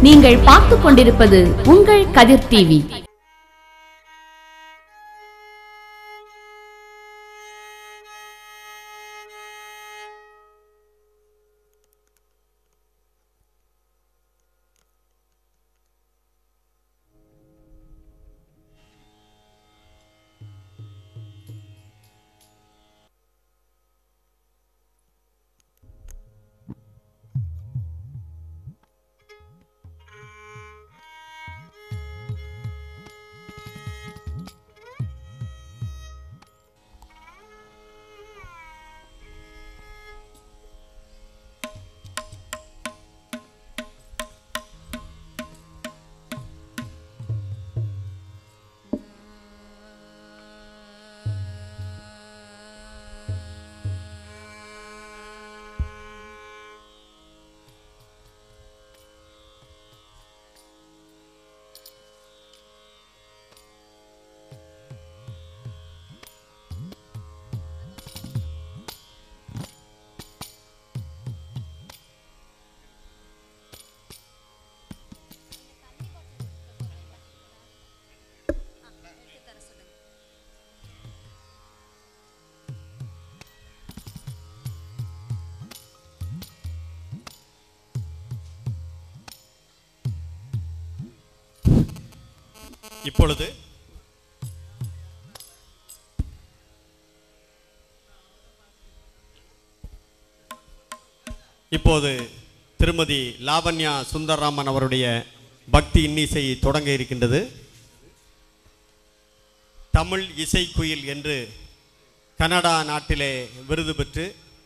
நீங்கள் பார்த்துக் கொண்டிருப்பது உங்கள் கதிர் டிவி இப்பொழுது இப்போது திருமதி லாவண்யா சுந்தரராமன் அவருடைய பக்தி இன்னிசை தொடங்க இருக்கின்றது தமிழ் இசைக்குயில் என்று கனடா நாட்டிலே விருது பெற்று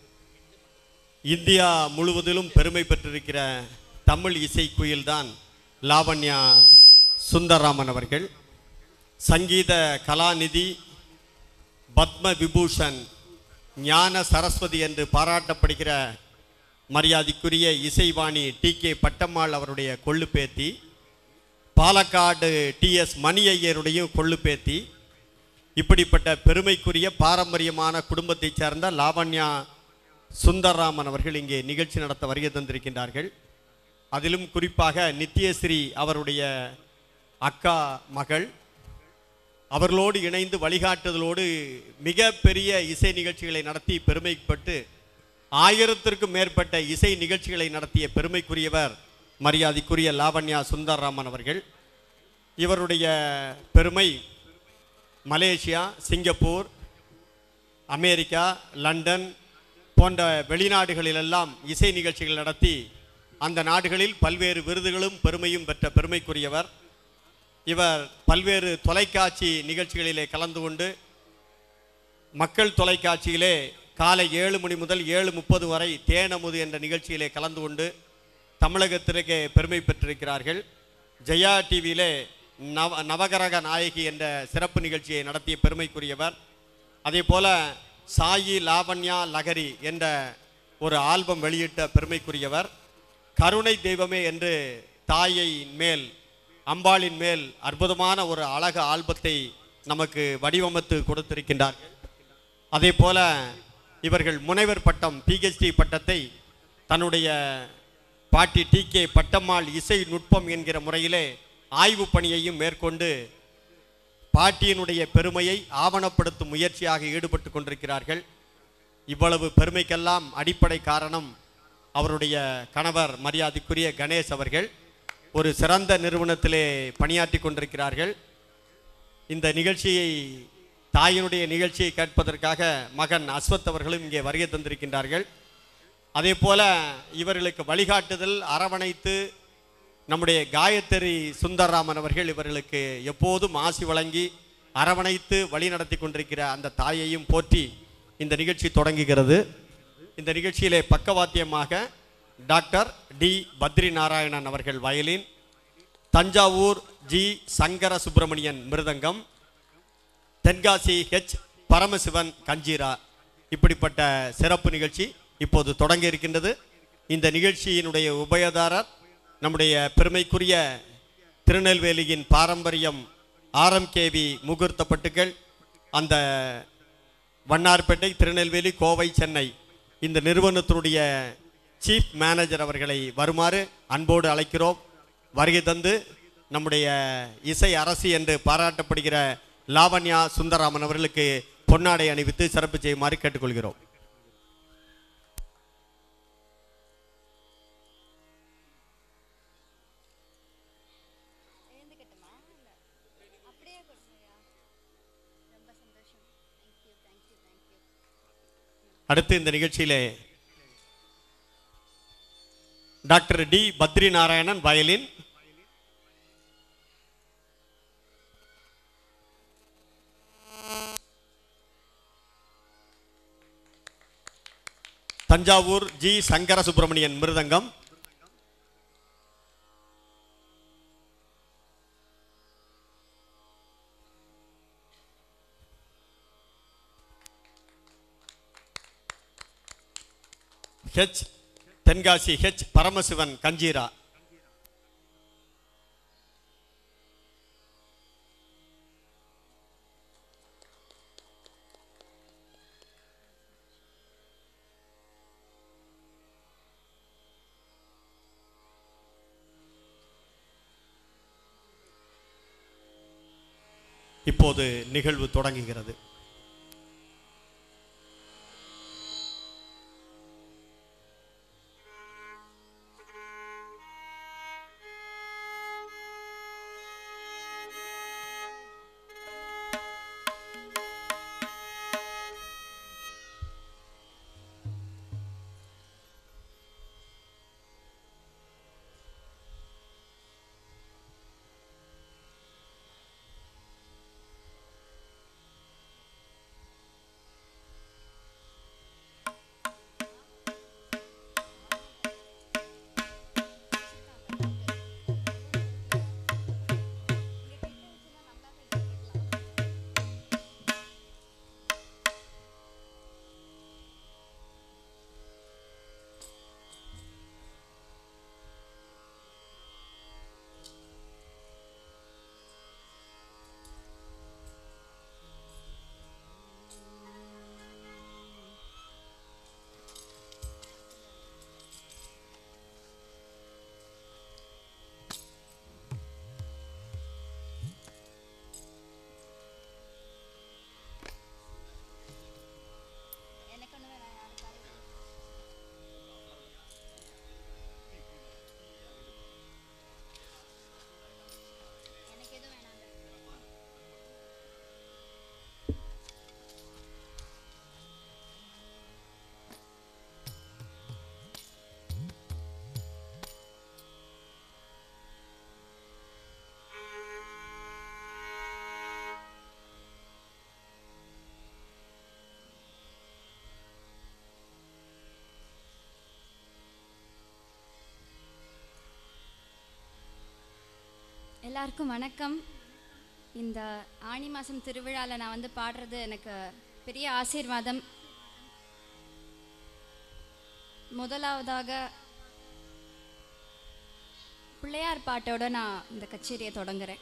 இந்தியா முழுவதிலும் பெருமை பெற்றிருக்கிற தமிழ் இசைக்குயில் தான் லாவண்யா சுந்தரராமன் அவர்கள் சங்கீத கலாநிதி பத்ம விபூஷன் ஞான சரஸ்வதி என்று பாராட்டப்படுகிற மரியாதைக்குரிய இசைவாணி டி கே பட்டம்மாள் அவருடைய கொள்ளு பேத்தி பாலக்காடு டிஎஸ் மணி ஐயருடைய கொள்ளு பேத்தி இப்படிப்பட்ட பெருமைக்குரிய பாரம்பரியமான குடும்பத்தைச் சேர்ந்த லாவண்யா சுந்தரராமன் அவர்கள் இங்கே நிகழ்ச்சி நடத்த வருகை தந்திருக்கின்றார்கள் அதிலும் குறிப்பாக நித்யஸ்ரீ அவருடைய அக்கா மகள் அவர்களோடு இணைந்து வழிகாட்டுதலோடு மிக பெரிய இசை நிகழ்ச்சிகளை நடத்தி பெருமைப்பட்டு ஆயிரத்திற்கும் மேற்பட்ட இசை நிகழ்ச்சிகளை நடத்திய பெருமைக்குரியவர் மரியாதைக்குரிய லாவண்யா சுந்தரராமன் அவர்கள் இவருடைய பெருமை மலேசியா சிங்கப்பூர் அமெரிக்கா லண்டன் போன்ற வெளிநாடுகளிலெல்லாம் இசை நிகழ்ச்சிகள் நடத்தி அந்த நாடுகளில் பல்வேறு விருதுகளும் பெருமையும் பெற்ற பெருமைக்குரியவர் இவர் பல்வேறு தொலைக்காட்சி நிகழ்ச்சிகளிலே கலந்து கொண்டு மக்கள் தொலைக்காட்சியிலே காலை ஏழு மணி முதல் ஏழு முப்பது வரை தேனமுது என்ற நிகழ்ச்சியிலே கலந்து கொண்டு தமிழகத்திற்கு பெருமை பெற்றிருக்கிறார்கள் ஜெயா டிவியிலே நவ நவகரக நாயகி என்ற சிறப்பு நிகழ்ச்சியை நடத்திய பெருமைக்குரியவர் அதே போல சாயி லாவண்யா லகரி என்ற ஒரு ஆல்பம் வெளியிட்ட பெருமைக்குரியவர் கருணை தெய்வமே என்று தாயை மேல் அம்பாளின் மேல் அற்புதமான ஒரு அழகு ஆல்பத்தை நமக்கு வடிவமைத்து கொடுத்திருக்கின்றார்கள் அதே போல இவர்கள் முனைவர் பட்டம் பிஹெச்டி பட்டத்தை தன்னுடைய பாட்டி டி கே பட்டம்மாள் இசை நுட்பம் என்கிற முறையிலே ஆய்வு பணியையும் மேற்கொண்டு பாட்டியினுடைய பெருமையை ஆவணப்படுத்தும் முயற்சியாக ஈடுபட்டு கொண்டிருக்கிறார்கள் இவ்வளவு பெருமைக்கெல்லாம் அடிப்படை காரணம் அவருடைய கணவர் மரியாதைக்குரிய கணேஷ் அவர்கள் ஒரு சிறந்த நிறுவனத்திலே பணியாற்றி கொண்டிருக்கிறார்கள் இந்த நிகழ்ச்சியை தாயினுடைய நிகழ்ச்சியை கேட்பதற்காக மகன் அஸ்வத் அவர்களும் இங்கே வருகை தந்திருக்கின்றார்கள் அதே போல இவர்களுக்கு வழிகாட்டுதல் அரவணைத்து நம்முடைய காயத்ரி சுந்தரராமன் அவர்கள் இவர்களுக்கு எப்போதும் ஆசி வழங்கி அரவணைத்து வழி நடத்தி கொண்டிருக்கிற அந்த தாயையும் போற்றி இந்த நிகழ்ச்சி தொடங்குகிறது இந்த நிகழ்ச்சியிலே பக்கவாத்தியமாக டாக்டர் டி பத்ரி நாராயணன் அவர்கள் violin Thanjavur G Sankara Subramanian mridangam Tenkasi H Paramasivan kanjira இப்படிப்பட்ட சிறப்பு நிகழ்ச்சி இப்போது தொடங்க இருக்கின்றது இந்த நிகழ்ச்சியினுடைய உபயதாரர் நம்முடைய பெருமைக்குரிய திருநெல்வேலியின் பாரம்பரியம் ஆர்எம்கேவி முகூர்த்த பட்டுகள் அந்த வண்ணார்பேட்டை திருநெல்வேலி கோவை சென்னை இந்த நிறுவனத்தினுடைய சீஃப் மேனேஜர் அவர்களை வருமாறு அன்போடு அழைக்கிறோம் வருகை தந்து நம்முடைய இசை அரசி என்று பாராட்டப்படுகிற லாவண்யா சுந்தராமன் அவர்களுக்கு பொன்னாடை அணிவித்து சிறப்பு செய்யுமாறு கேட்டுக்கொள்கிறோம் எழுந்துக்கட்டுமா இல்லை அப்படியே கொடுங்கய்யா ரொம்ப சந்தோஷம் தேங்க்யூ தேங்க்யூ தேங்க்யூ அடுத்து இந்த நிகழ்ச்சியிலே doctor T Badri Narayanan violin Thanjavur G Sankara Subramanian mridangam H Tenkasi H Paramasivan kanjira இப்போது நிகழ்வு தொடங்குகிறது எனக்கு ஒன்று வேணாம் யாருக்காவது எனக்கு எதுவும் வேணாங்க எல்லாருக்கும் வணக்கம் இந்த ஆனி மாதம் திருவிழாவில் நான் வந்து பாடுறது எனக்கு பெரிய ஆசீர்வாதம் முதலாவதாக பிள்ளையார் பாட்டோட நான் இந்த கச்சேரியை தொடங்குறேன்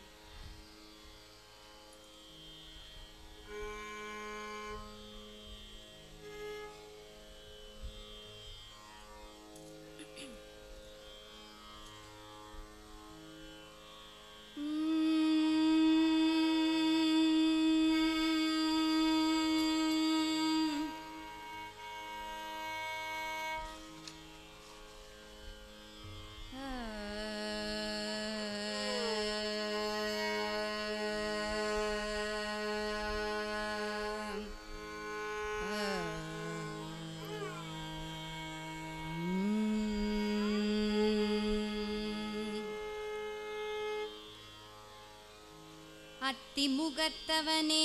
அத்திமுகத்தவனே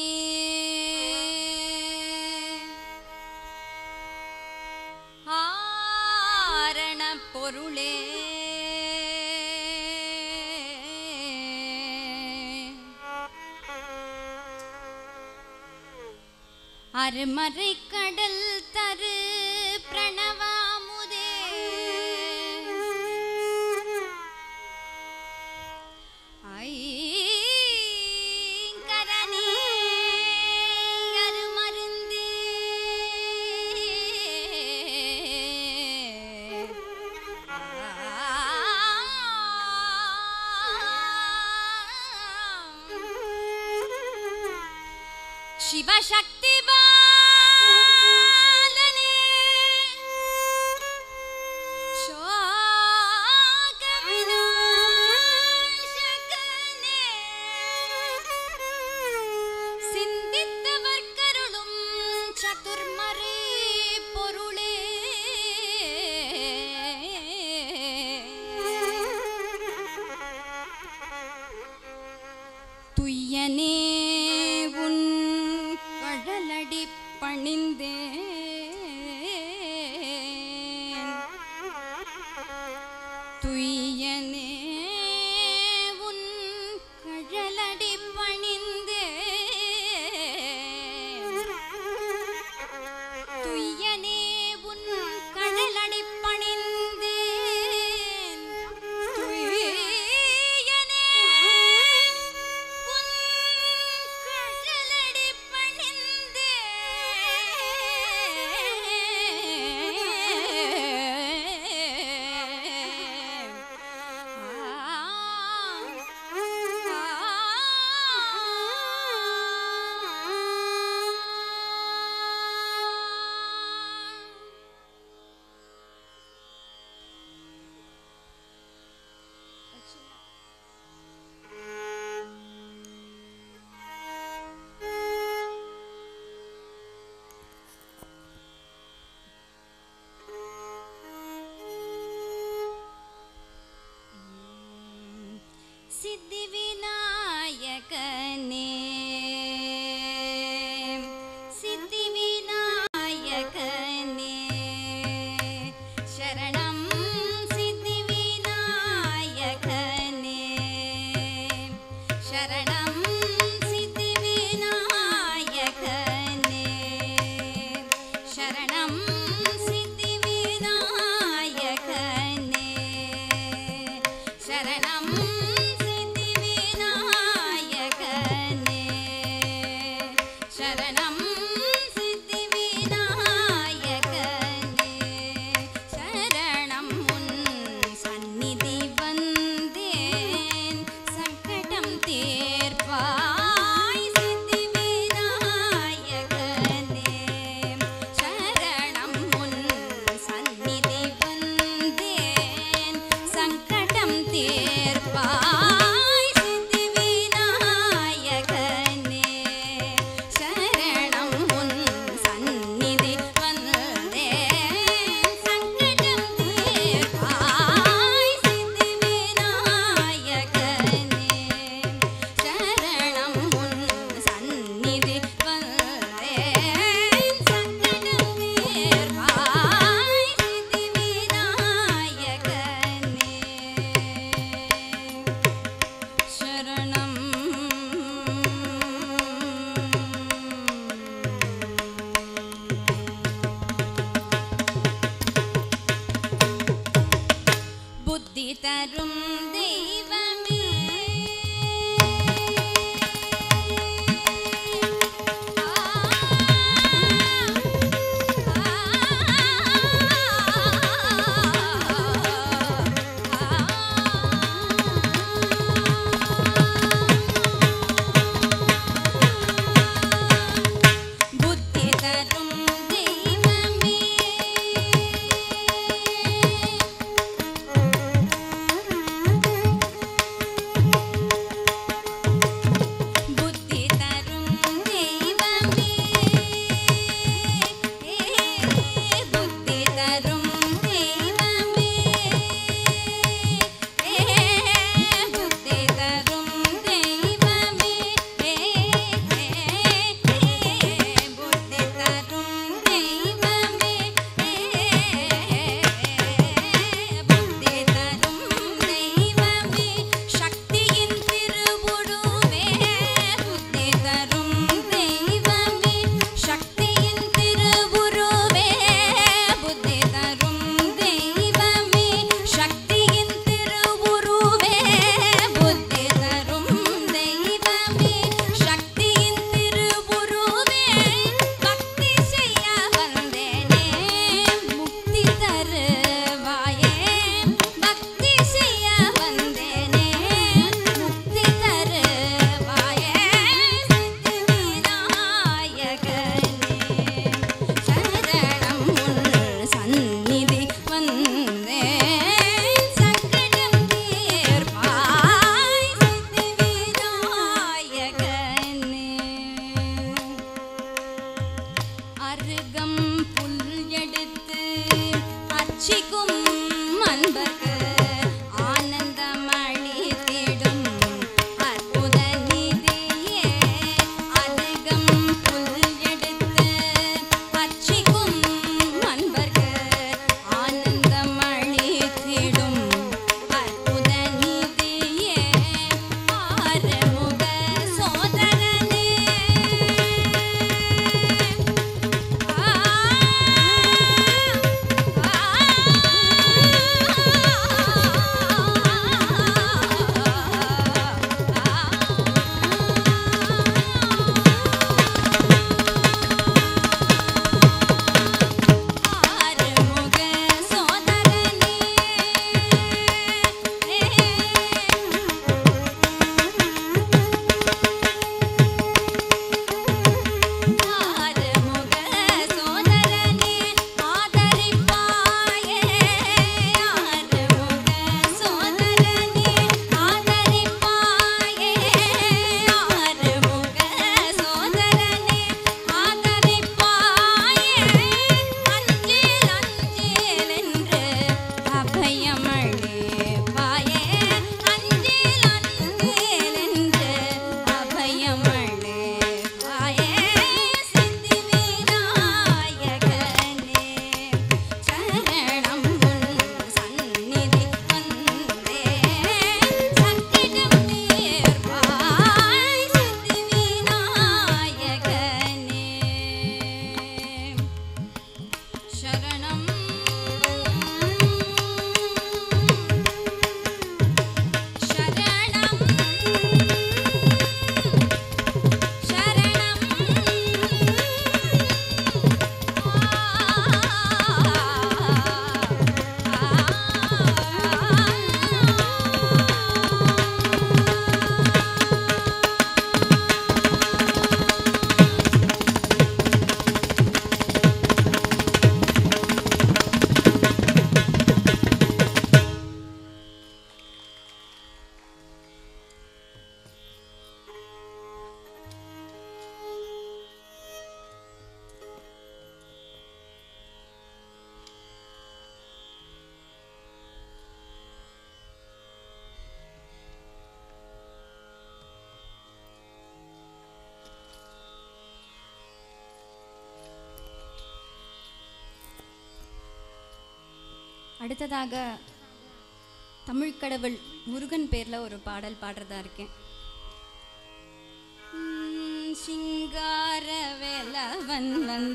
ஆரண பொருளே அருமறை கடல் தரு பிரணவாமுதே ஐங்கரனே அருமருந்தே ஆ சிவசக்தி பாலனே சோக விநாசகனே சிந்தித்தவர் கருளும் சதுர்மறை பொருளே துய்யனே உன் கடலடி பணிந்தேன் துய்யனே உன் கழலடி பணிந்தேன் துய்யனே உன் கடலடி பணிந்தேன் துய்யனே உன் கழலடி பணிந்தேன் சித்தி விநாயகனே சித்தி விநாயகனே சரணம் சித்தி விநாயகனே சரணம் சித்தி விநாயகனே சரணம் சித்தி விநாயகனே சரணம் சித்தி விநாயகனே அருகம் புல் எடுத்து அச்சிக்கும் அன்பர்க்கு ஆனந்தமளி தேடும் அற்புத நிதியே அருகம் புல் எடுத்து அச்சிக்கும் அன்பர்க்கு ஆனந்தமளி தேடும் அற்புத நிதியே ஆறுமுக சோதரனே ஆறுமுக சோதரனே ஆறுமுக சோதரனே ஆதரிப்பாயே ஆறுமுக சோதரனே ஆதரிப்பாயே ஆறுமுக சோதரனே ஆதரிப்பாயே அஞ்சேல் அஞ்சேல் என்று அபயமளிப்பாயே அஞ்சேல் அஞ்சேல் என்று அபயமளிப்பாயே சித்தி விநாயகனே சரணம் உன் சந்நிதி வந்தே சக்கிடம் தீர்ப்பாய் சித்தி விநாயகனே சரணம் சரணம் அடுத்ததாக தமிழ் கடவுள் முருகன் பேர்ல ஒரு பாடல் பாடுறதா இருக்கேன் உம், சிங்கார வேலவன்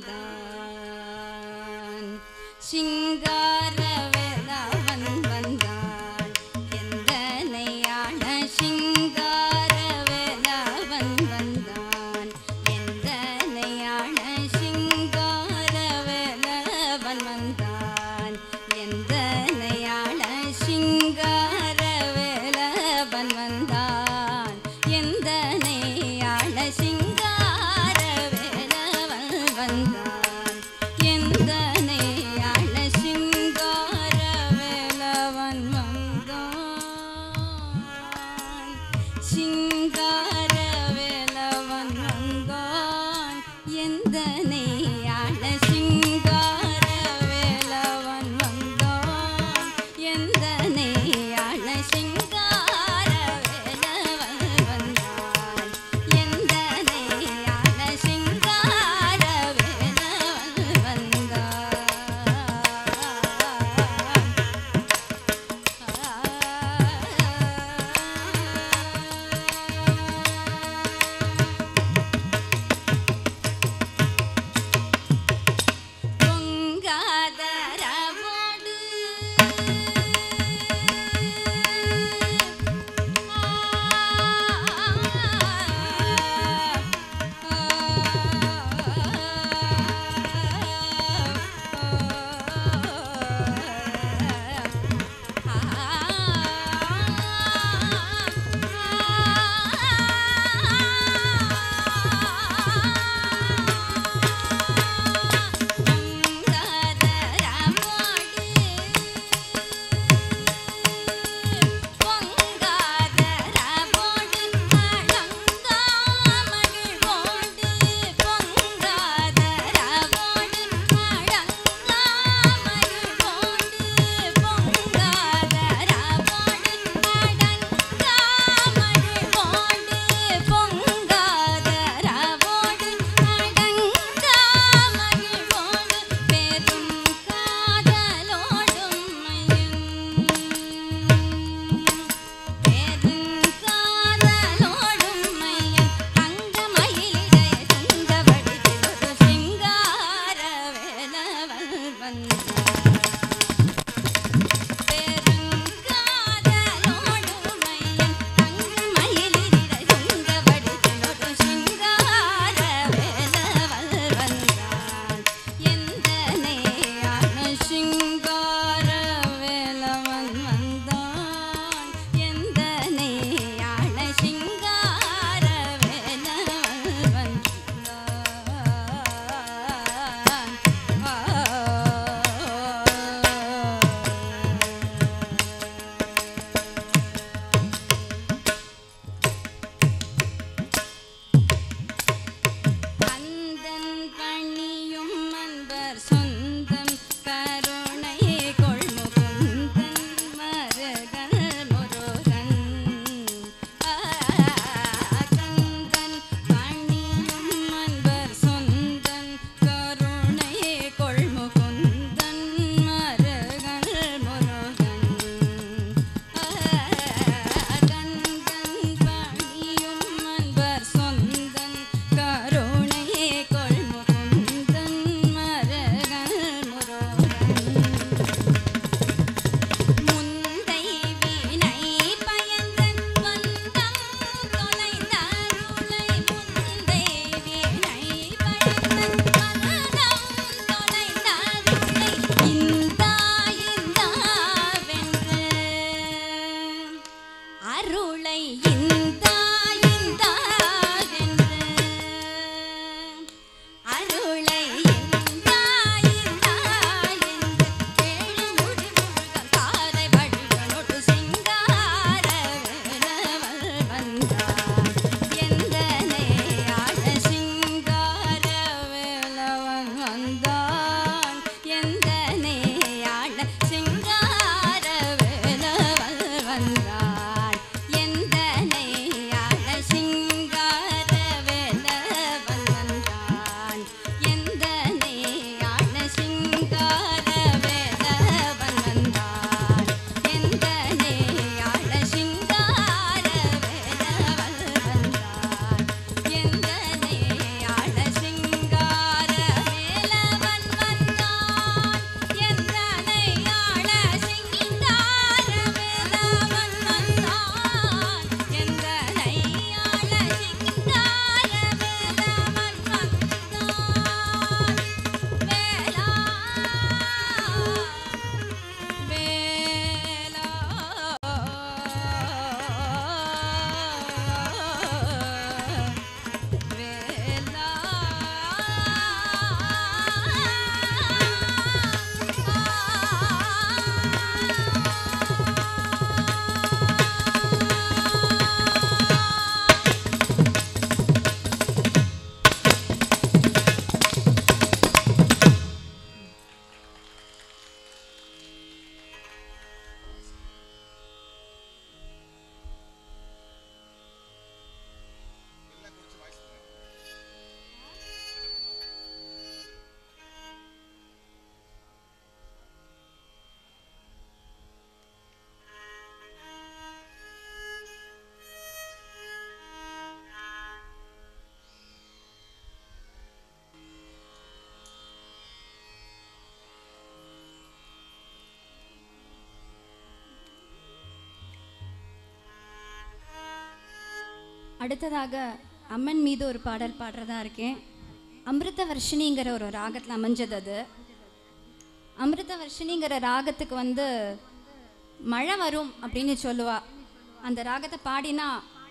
வந்தான் சிங்கார வேலவன் வந்தான் எந்தனையான சிங்கார வேலவன் வந்தான் எந்தனையான சிங்கார வேலவன் வந்தான் எந்தனையான சிங்கார வேலவன் வந்தான் எந்தனையான சிங்கார வேலவன் வந்தான் எந்தனையான சிங்கார அடுத்ததாக அம்மன் மீது ஒரு பாடல் பாடுறதா இருக்கேன் அமிர்த வர்ஷினிங்கிற ஒரு ராகத்தில் அமைஞ்சது அது அமிர்த வர்ஷினிங்கிற ராகத்துக்கு வந்து மழை வரும் அப்படின்னு சொல்லுவா அந்த ராகத்தை பாடினா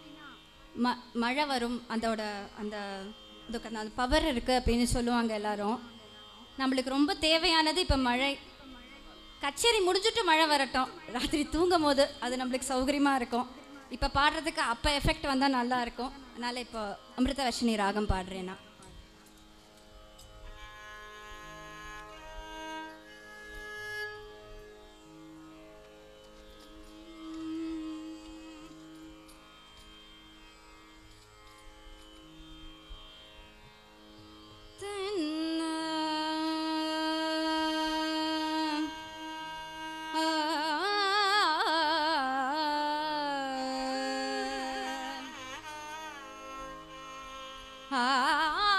ம மழை வரும் அதோட அந்த அதுக்கு அந்த பவர் இருக்குது அப்படின்னு சொல்லுவாங்க எல்லாரும் நம்மளுக்கு ரொம்ப தேவையானது இப்போ மழை கச்சேரி முடிஞ்சுட்டு மழை வரட்டும் ராத்திரி தூங்கும் போது அது நம்மளுக்கு சௌகரியமாக இருக்கும் இப்போ பாடுறதுக்கு அப்போ எஃபெக்ட் வந்தால் நல்லா இருக்கும் அதனால் இப்போ அமிர்தவர்ஷினி ராகம் பாடுறேன் நான் ஆ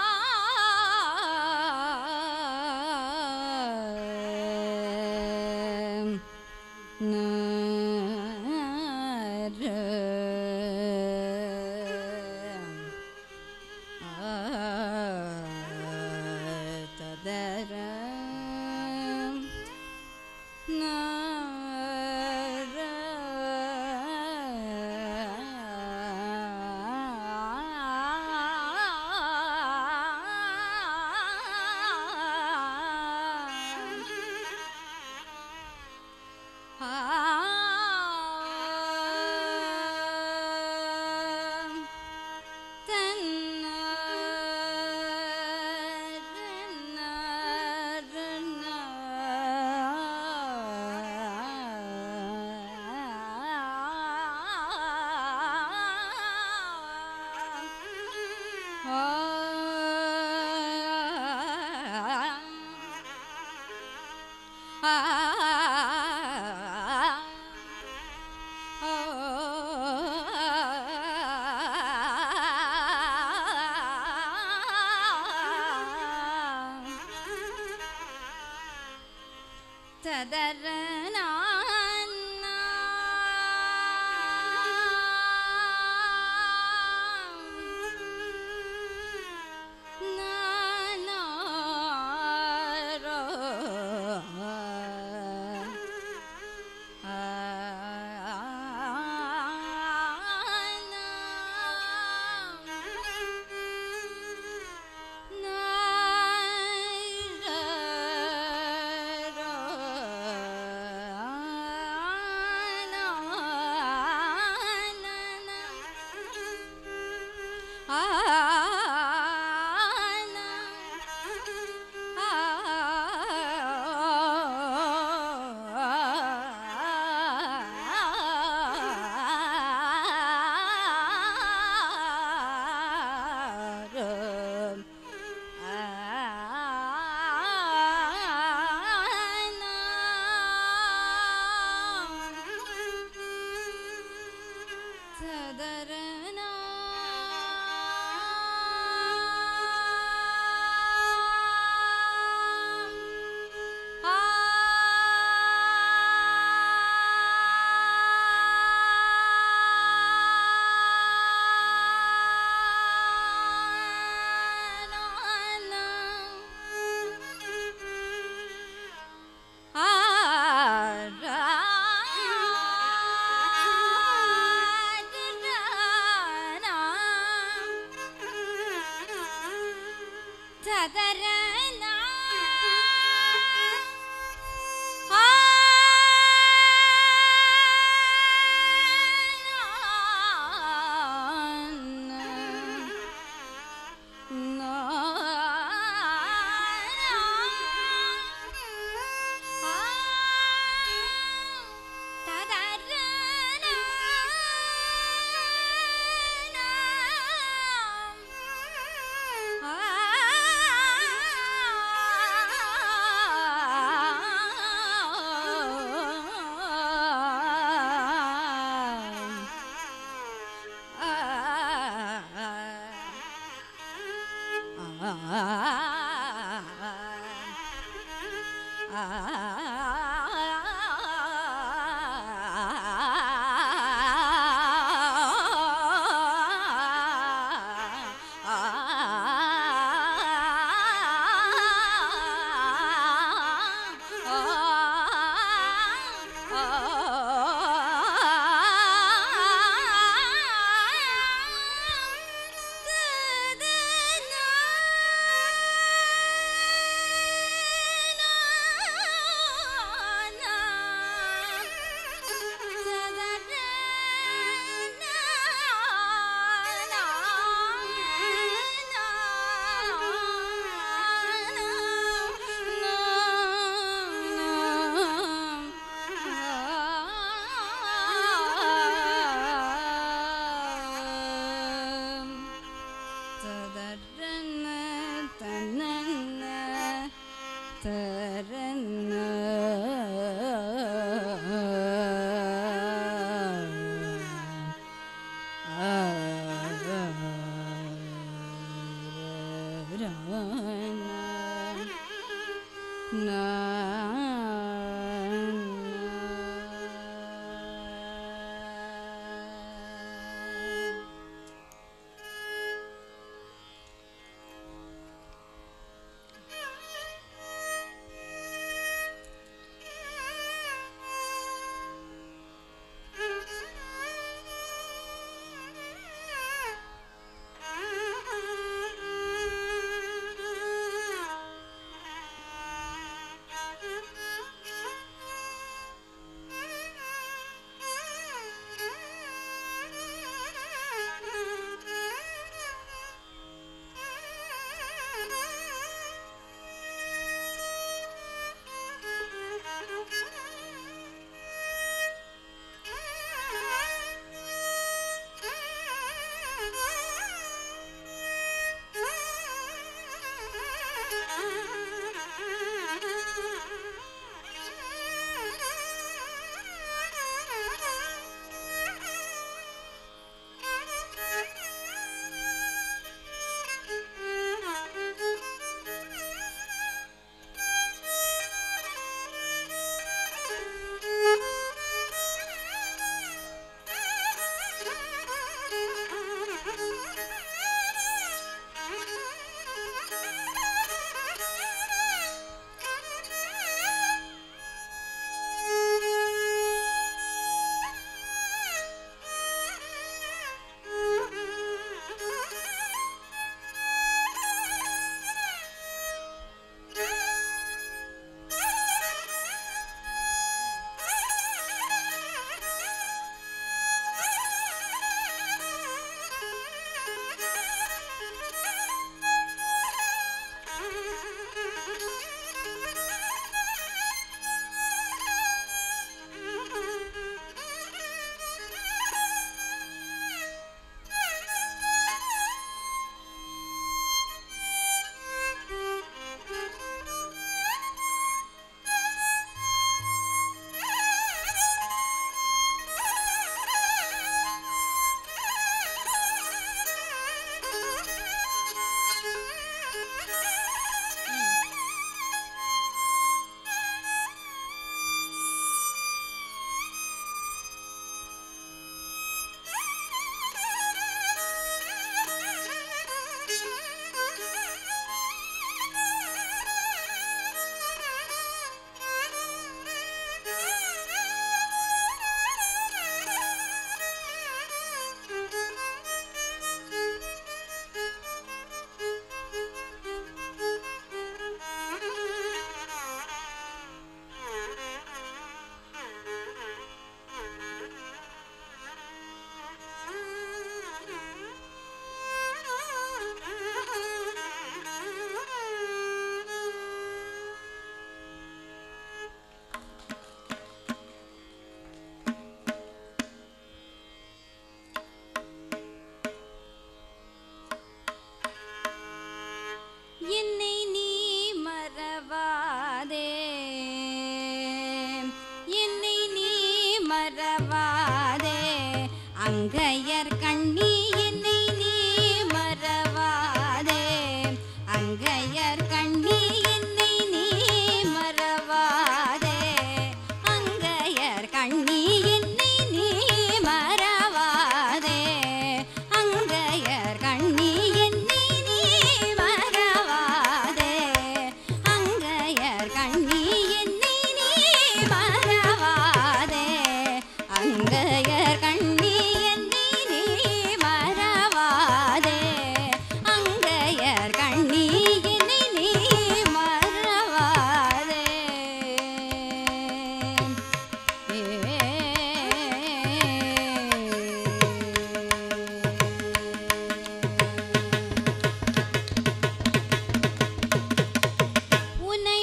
ஆ மறவாதே அங்கையர் கண்ணி என்னை நீ மறவாதே அங்கையர் கண்ணி என்னை நீ மறவாதே அங்கையர் கண்ணி என்னை நீ மறவாதே அங்கையர் கண்ணி என்னை நீ மறவாதே அங்கையர் கண்ணி என்னை நீ மறவாதே அங்கையர் கண்ணி என்னை நீ மறவாதே அங்கையர் கண்ணி என்னை நீ மறவாதே உன்னை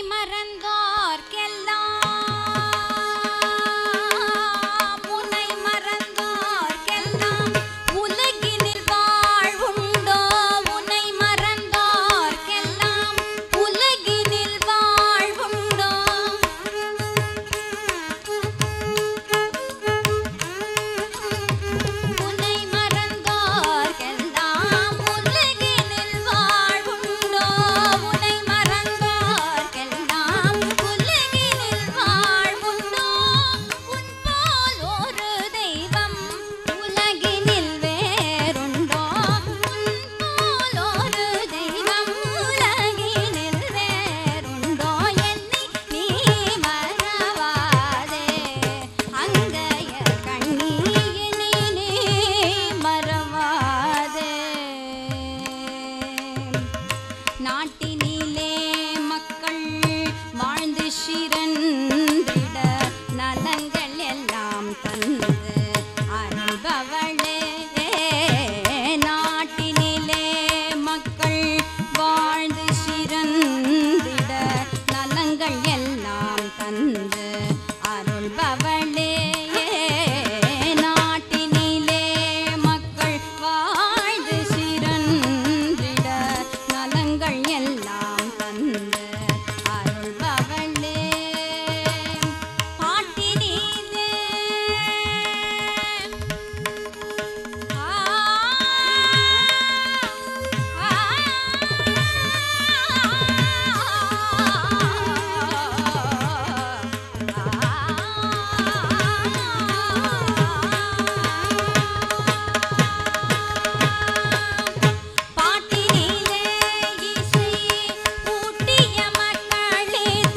மறந்தோர்க்கெல்லாம் உன்னை மறந்தோர்க்கெல்லாம் உலகினில் வாழ்வுண்டோ உன்னை மறந்தோர்க்கெல்லாம் உலகினில் வாழ்வுண்டோ உன்னை மறந்தோர்க்கெல்லாம் உலகினில் வாழ்வுண்டோ உன்னை மறந்தோர்க்கெல்லாம் உலகினில் வாழ்வுண்டோ உன் போல் ஒரு தெய்வம் உலகினில் வேறுண்டோ உன் போல் ஒரு தெய்வம் உலகினில் வேறுண்டோ என்னை நீ மறவாதே அங்கைய கண்ணி என்னை நீ மறவாதே நாட்டினிலே மக்கள் வாழ்ந்து சிறந்திட நலங்கள் எல்லாம் தந்து அருள்பவளே நாட்டினிலே மக்கள் வாழ்ந்து சிறந்திட நலங்கள் எல்லாம் தந்து அருள்பவளே நாட்டினிலே மக்கள் வாழ்ந்து சிறந்திட நலங்கள் எல்லாம் தந்து அருள்பவளே பாட்டினிலே ஆ பாட்டினிலே இசை ஊட்டிய மக்களித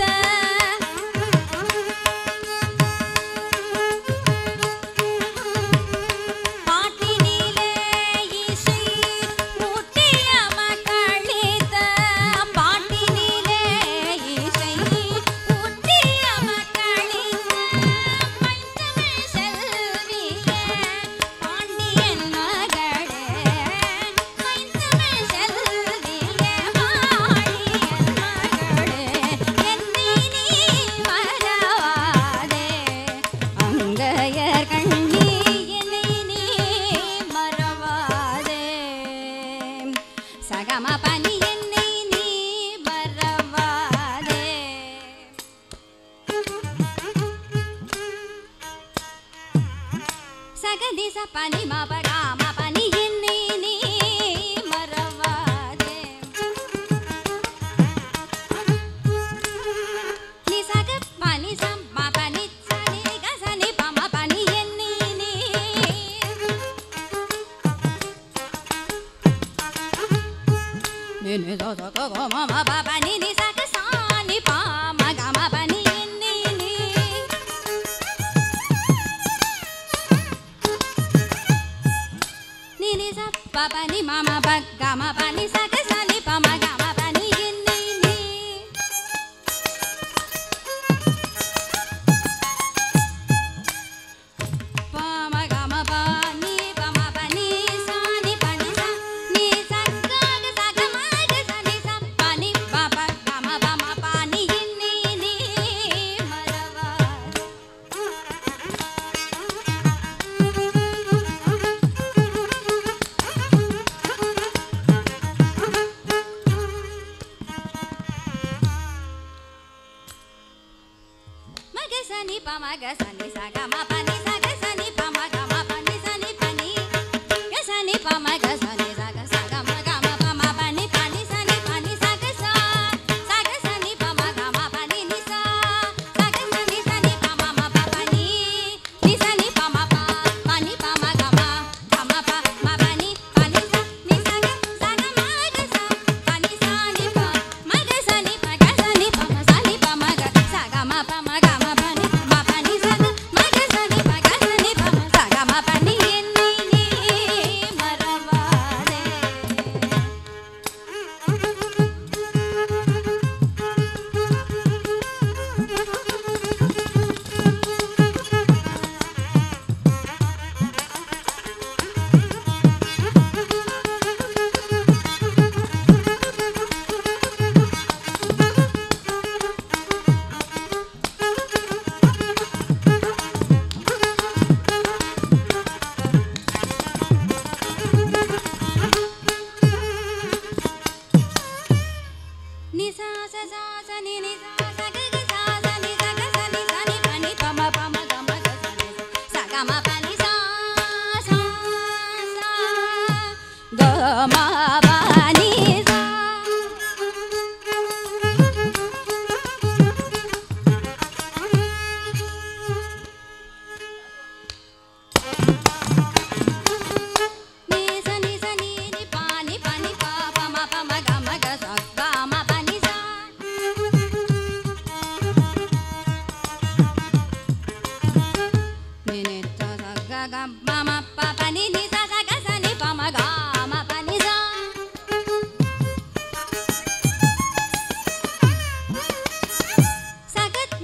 பாட்டினிலே இசை ஊட்டிய மக்களித பாட்டினிலே இசை ஊட்டிய மக்களித மைந்தமிழ் செல்வியே பாண்டியன் மகளே மைந்தமிழ் செல்வியே பாண்டியன் மகளே என்னை நீ மறவாதே அங்கையர் கண்ணி என்னை நீ மறவாதே சகம பனி என்னை நீ மறவாதே சகதி சப்பனி மபகாம பனி என்னை நீ மறவாதே நீ சக பனி சம்ம பனி சனி கசனி பம பனி என்னை நீ நினி சத கக மம பப நினி சக சானி பம கம பனி என்னை நீ நினி ச பபனி மம பகம பனி சக சனி பம கம பனி என்னை நீ பம கம பனி பம பனி சனி பனி ச நீ சக சக மக சனி ச பனி பப கம பம பனி என்னை நீ மறவா மக சனி ப மக சனி சக ம பனி சக சனி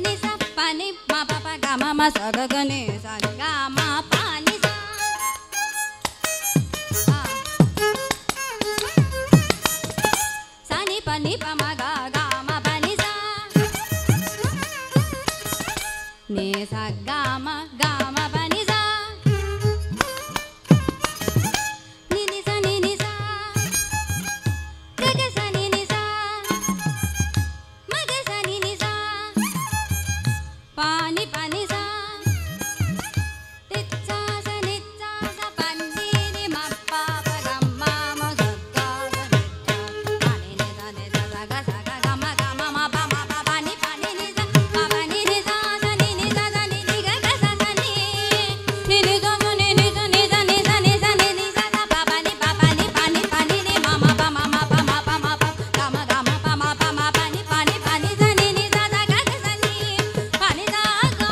ni sa pa ni ma pa pa ga ma ma sa ga ga ni sa ni ga ma pa ni sa Ah. sa ni pa ni pa ma ga ga ma pa ni sa ni sa ga ma ga ma pa ni sa ni ni sa ni ni sa ga ga sa ni ni sa ma ga sa ni ni sa pa ni pa ni sa ti sa sa ni sa sa pa ni ni ma pa pa ga ma ma sa ga sa ni sa pa ni ni sa ni sa sa ga sa ga ga ma ga ma ma pa ma pa pa ni pa ni ni sa pa pa ni ni sa sa ni ni sa sa ni ni ga ga sa sa ni ni ni sa sa ni ni sa ni sa ni sa ni sa ni ni sa sa pa pa ni pa pa ni pa ni pa ni ni ma ma pa ma ma pa ma pa ma pa ga ma ga ma pa ma pa ma pa ni pa ni pa ni sa ni ni sa sa ga ga sa ni pa ni sa ga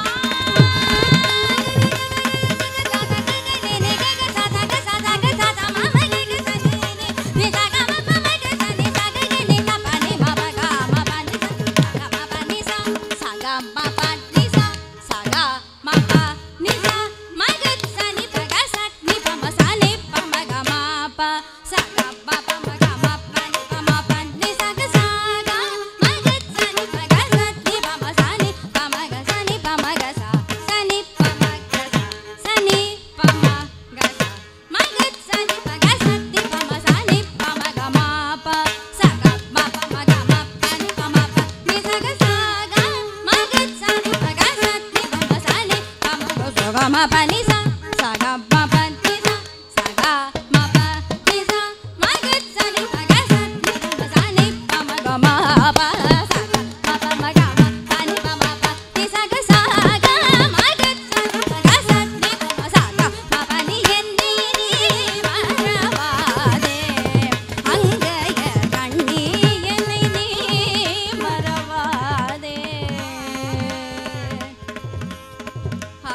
Ma pa ni sa sa ga ma pa ni sa sa ga ma pa ni sa ma ga sa ni pa ga sa ni pa ma sa ni pa ma ga ma pa sa ga ma pa ma ga ma pa ni pa ma pa ni sa ga sa ga ma ga sa ni pa ga sa ni pa ma sa ga ma pa ni en ni ni ma ra va de அங்கைய கண்ணி என்னை நீ மறவாதே ஆ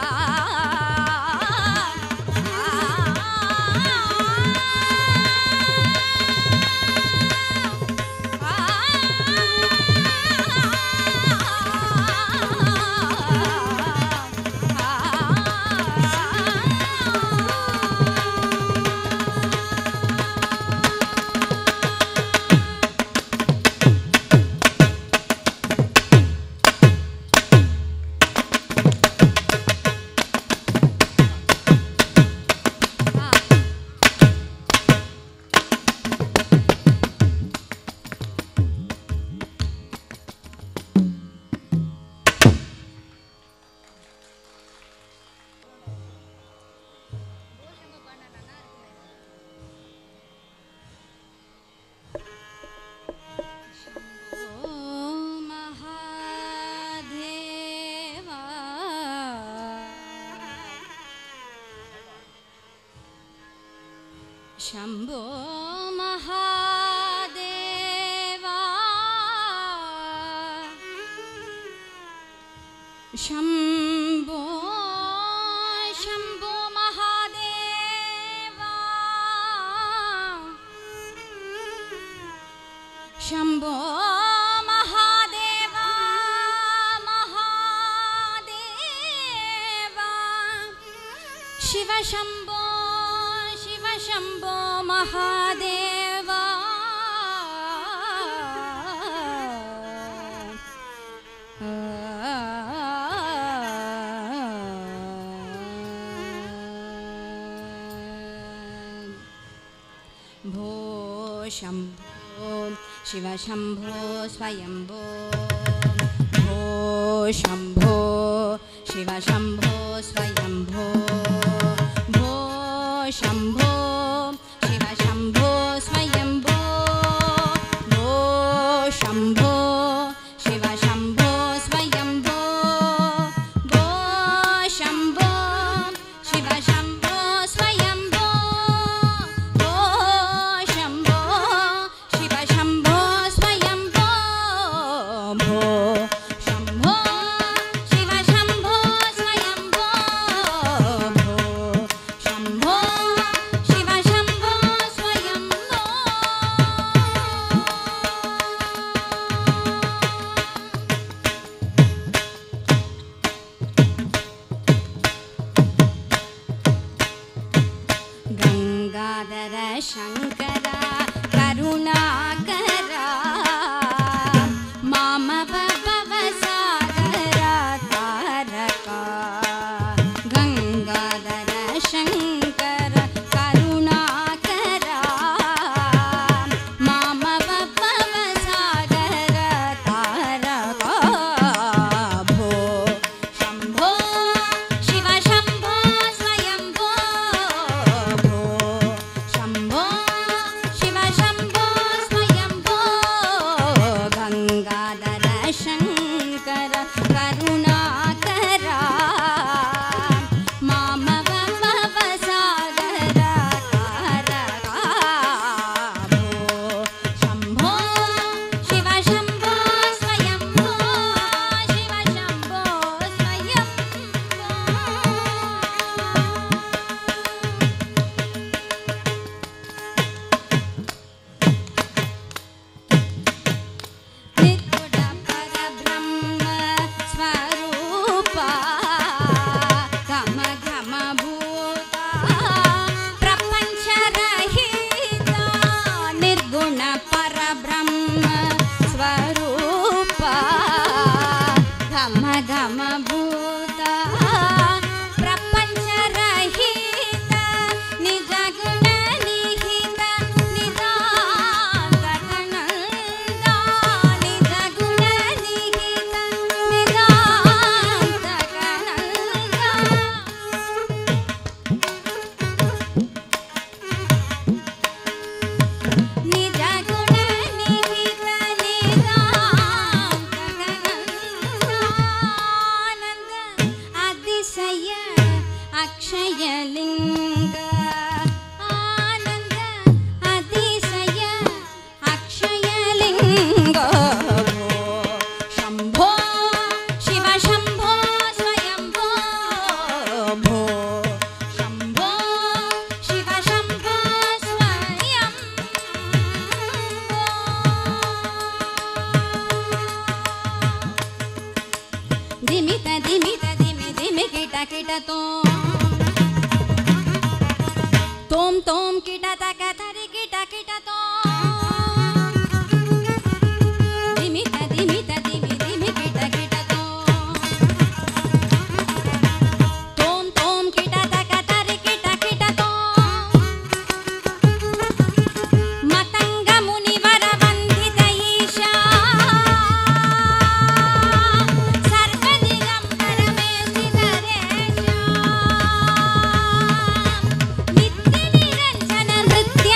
महादेवा शम्भो महादेवा शम्भो शम्भो महादेवा शम्भो महादेवा महादेवा शिव शम्भो शिव शम्भो महादेवा भो शम्भो शिव शम्भो स्वयम्भो भो शम्भो शिव शम्भो स्वयम्भो भो शम्भो शिव शम्भो स्वयम्भो भो शम्भो शिव शम्भो स्वयम्भो भो शम्भो शिव शम्भो स्वयम्भो भो शम्भो शिव शम्भो स्वयम्भो भो शम्भो शिव शम्भो स्वयम्भो शङ्कर करुणाकरा मामव भवसागरा तारका गङ्गाधर शङ्कर करुणाकरा मामव भवसागर तारका भो शम्भो शिव शम्भो स्वयम्भो भो शम्भो शिव शम्भो स्वयम्भो गङ्गाधर शङ्कर करुणाकरा मामव भवसागर तारका भो शम्भो शिव शम्भो स्वयम्भो शिव शम्भो स्वयम्भो नित्युड परब्रह्म स्वरूपा गम गम भूता प्रपञ्चरहिता निर्गुण परब्रह्म स्वरूपा गम गम भूता प्रपञ्चरहिता निज गुण निहित निदान्त गणन्दा निज गुण निहित निदान्त गणन्दा निज गुण निहित निदान्त गणन्दानन्द अतिशय अक्षयलिङ्ग आनन्द अतिशय अक्षयलिङ्ग शम्भो शिव शम्भो स्वयम्भो भो शम्भो शिव शम्भो स्वयम्भो दिमित दिमित दिमि दिमि किट किट तोम तोम तोम किट तक तरि किट किट तोम दिमित दिमित दिमि दिमि किट किट तोम तोम तोम किट तक तरि किट किट तोम मतङ्ग मुनिवर वन्दित ईशा सर्वनिरम्बर मे स्थितरेशा नित्यनिरञ्जन नृत्य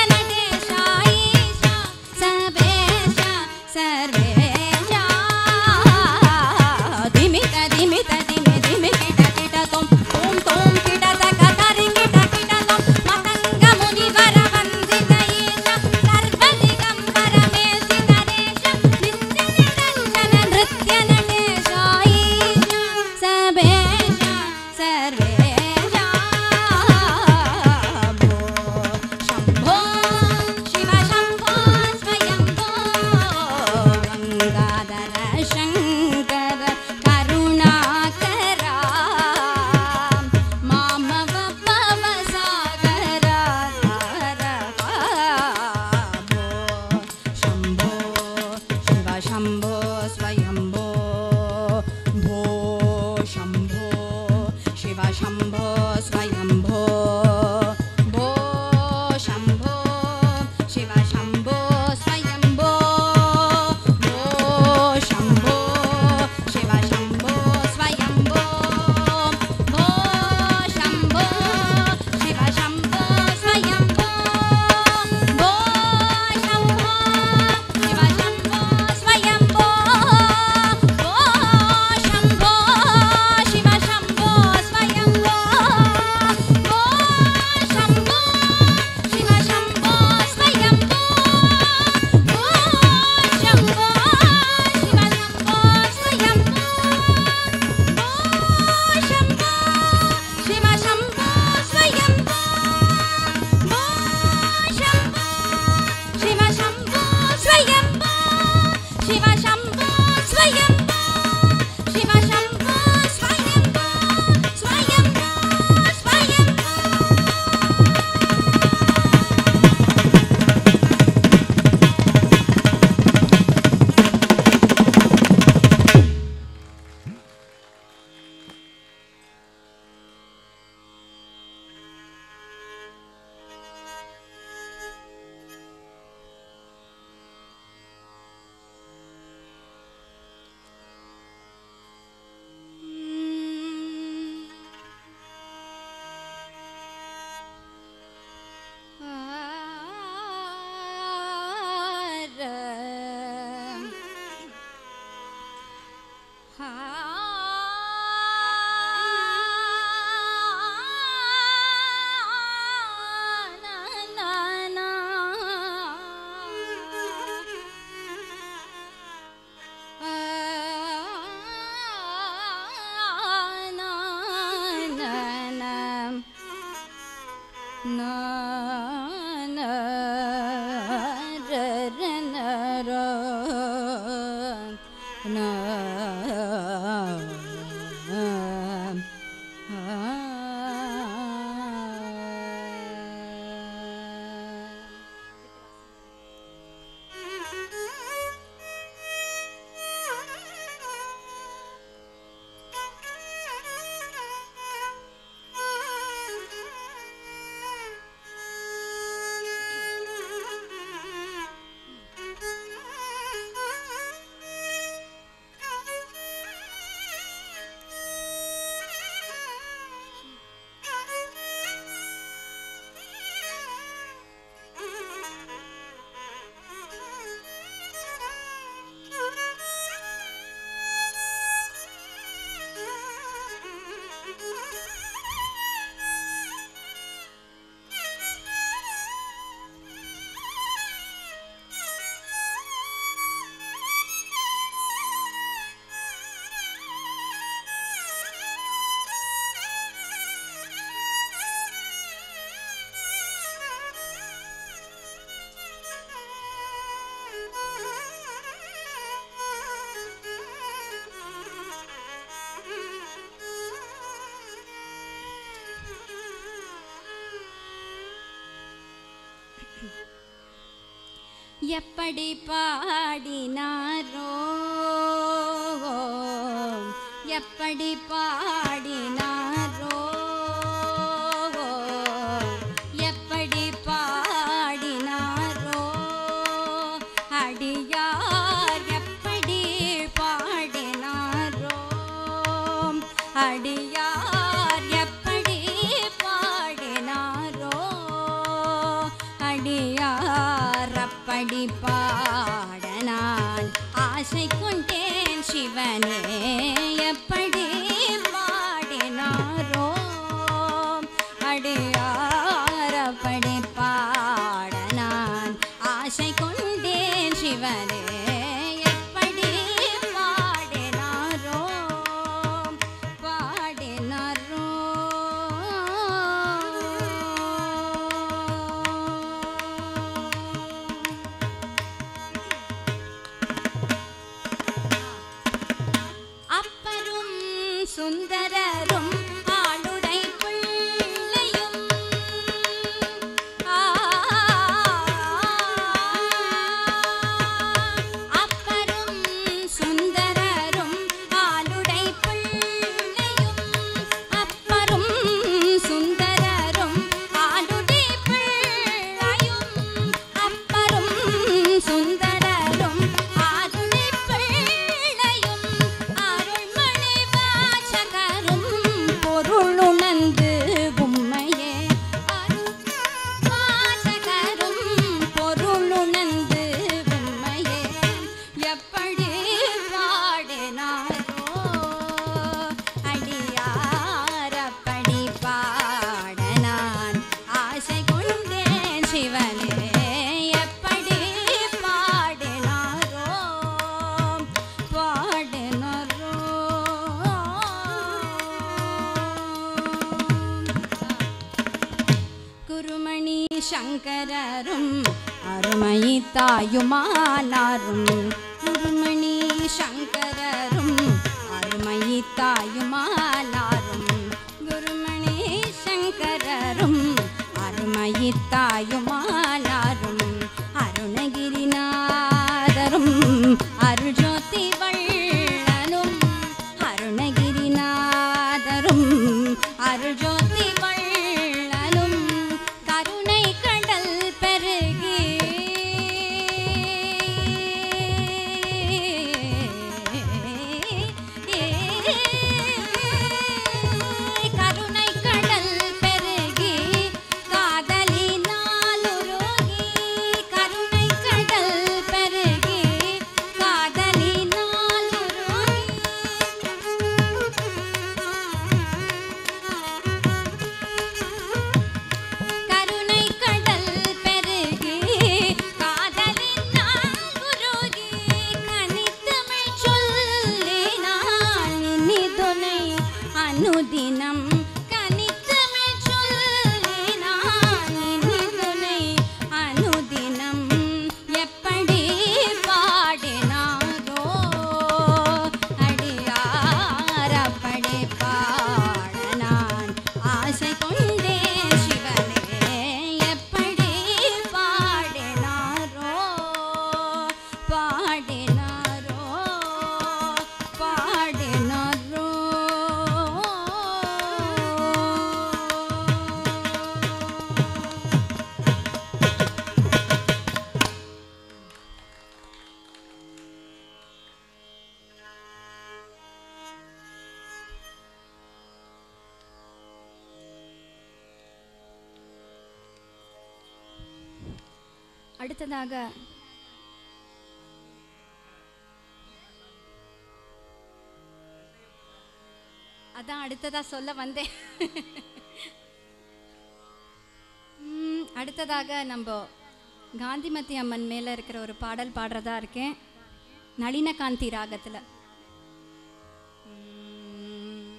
எப்படி பாடினாரோ எப்படி பாடினாரோ எப்படி பாடினாரோ அடியார் எப்படி பாடினாரோ அடியார் எப்படி பாடினாரோ அடியார் அப்படி பாட நான் ஆசை கொண்டேன் சிவனே எப்படி பாடினாரோ அடியார் அப்படி பாட நான் ஆசை கொண்டேன் சிவனே எப்படி பாடினாரோ பாடினாரோ அப்பரும் சுந்தரரும் ஆளுடை பிள்ளையும் ஆ, அப்பரும் சுந்தரரும் ஆளுடை பிள்ளையும் அப்பரும் சுந்தரரும் ஆளுடை பிள்ளையும் அப்பரும் சுந்தரரும் ஆளுடை பிள்ளையும் அருள்மணி வாசகரும் பொருளுணர்ந்து உம்மையே அருள் வாசகரும் பொருளுணர்ந்து உம்மையே எப்படி பாடினாரோ அடியார் அப்படி பாட நான் ஆசை கொண்டேன் சிவனே எப்படி பாடினாரோ பாடினாரோ குருமணி சங்கரரும் அருமை தாயுமானாரும் குருமணி சங்கரரும் அருமை தாயுமானாரும் குருமணி சங்கரரும் அருமை தாயுமானாரும் அருணகிரிநாதரும் அருஜோதி வள்ளலும் அருணகிரிநாதரும் அருஜோதி வள்ளலும் கருணை கடல் பெருகி கருணை கடல் பெருகி காதலினால் உருகி அனுதினம் கனித்தமிழ் சொல்லினான் இனிதுனை அனுதினம் எப்படி பாடினாரோ அடியார் அப்படி பாட நான் ஆசை கொண்டே சிவனே எப்படி பாடினாரோ பாடினாரோ பாடினாரோ அடுத்ததாக அதான் அடுத்ததா சொல்ல வந்தேன் ம், அடுத்ததாக நம்ம காந்திமதி அம்மன் மேல இருக்கிற ஒரு பாடல் பாடுறதா இருக்கேன் நளினகாந்தி ராகத்துல ம்.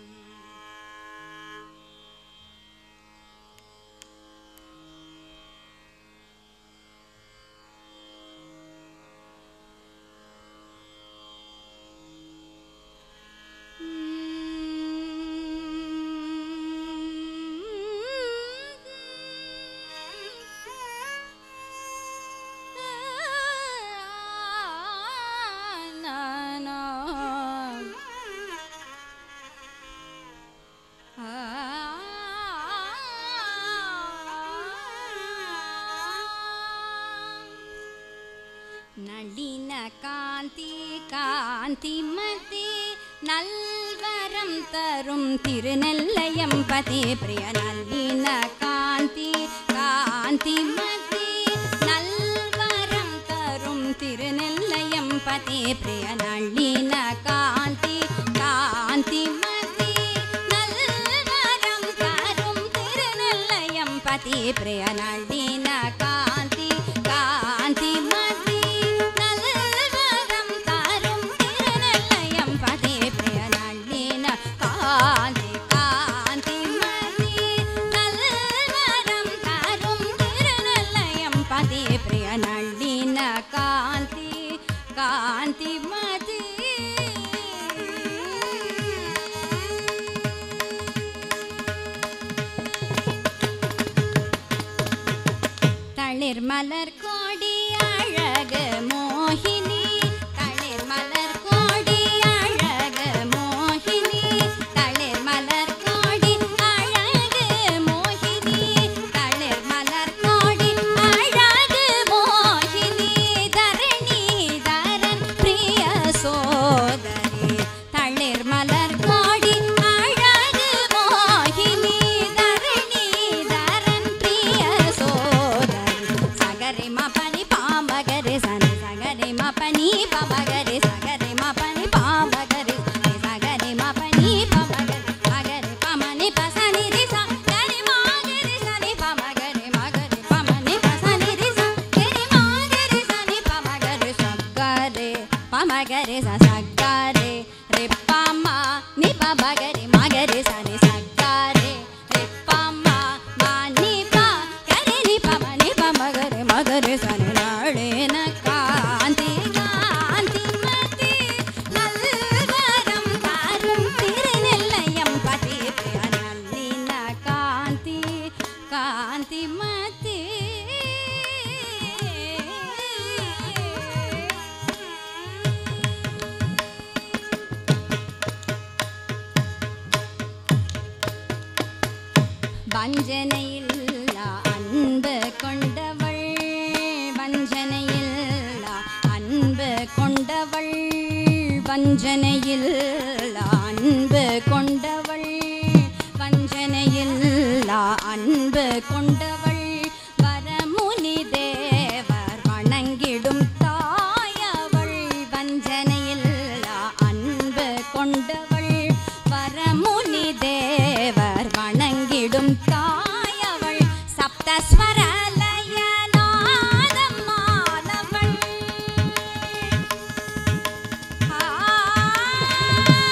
நளின காந்தி காந்தி மதி நல்வரம் தரும் திருநெல்லையம்பதி பிரிய நளின காந்தி காந்தி மதி நல்வரம் தரும் திருநெல்லையம்பதி பிரிய நளின காந்தி காந்தி மதி நல்வரம் தரும் திருநெல்லையம்பதி பிரிய நளின காந்தி காந்தி மதி நல்வரம் தரும் திருநெல்லையம்பதி பிரிய நளின காந்தி காந்தி மதி நல்வரம் தரும் திருநெல்லையம்பதி பிரிய நளின காந்தி காந்தி மதி தளிர் மலர் கோடி அழகு மோகினி தளிர் மலர் கோடி அழகு மோகினி தளிர் மலர் கோடி அழகு மோகினி தளிர் மலர் கோடி அழகு மோகினி தரணி தரன் பிரிய சோதரி தளிர் மலர் கோடி அழகு மோகினி தரணி தரன் பிரிய சோதரி சகரி மபனி பாமகரி சனி சகரி மபனி பமகரி சகரி மபனி பாமகரி சகரி மபனி பமகரி மகரி பமனி பசனி ரிசா கரி மாகரி சனி பமகரி மகரி பமனி பசனி ரிசா கரி மாகரி சனி பமகரி சக்கரே பமகரி ச சக்கரே ரி பம நி பமகரி மகரி சனி சக்கரே ரி பம மா நி ப கரி நி பம நி பமகரி மகரி சனி நாளேன காந்தி காந்தி மதி நல்வரம் தாரும் திருநெல்லையம் பதி பிரிய நல்லின காந்தி காந்தி மதி வஞ்சனையில்லா அன்பு கொண்டவள் வஞ்சனையில்லா அன்பு கொண்டவள் வஞ்சனையில்லா அன்பு கொண்டவள் வஞ்சனையில்லா அன்பு கொண்டவள் வரமுனி தேவர் வணங்கிடும் தாயவள் வஞ்சனையில்லா அன்பு கொண்டவள் வரமுனி தேவர் வணங்கிடும் தாயவள் சப்தஸ்வரலய நாதம் மாதவள் ஆ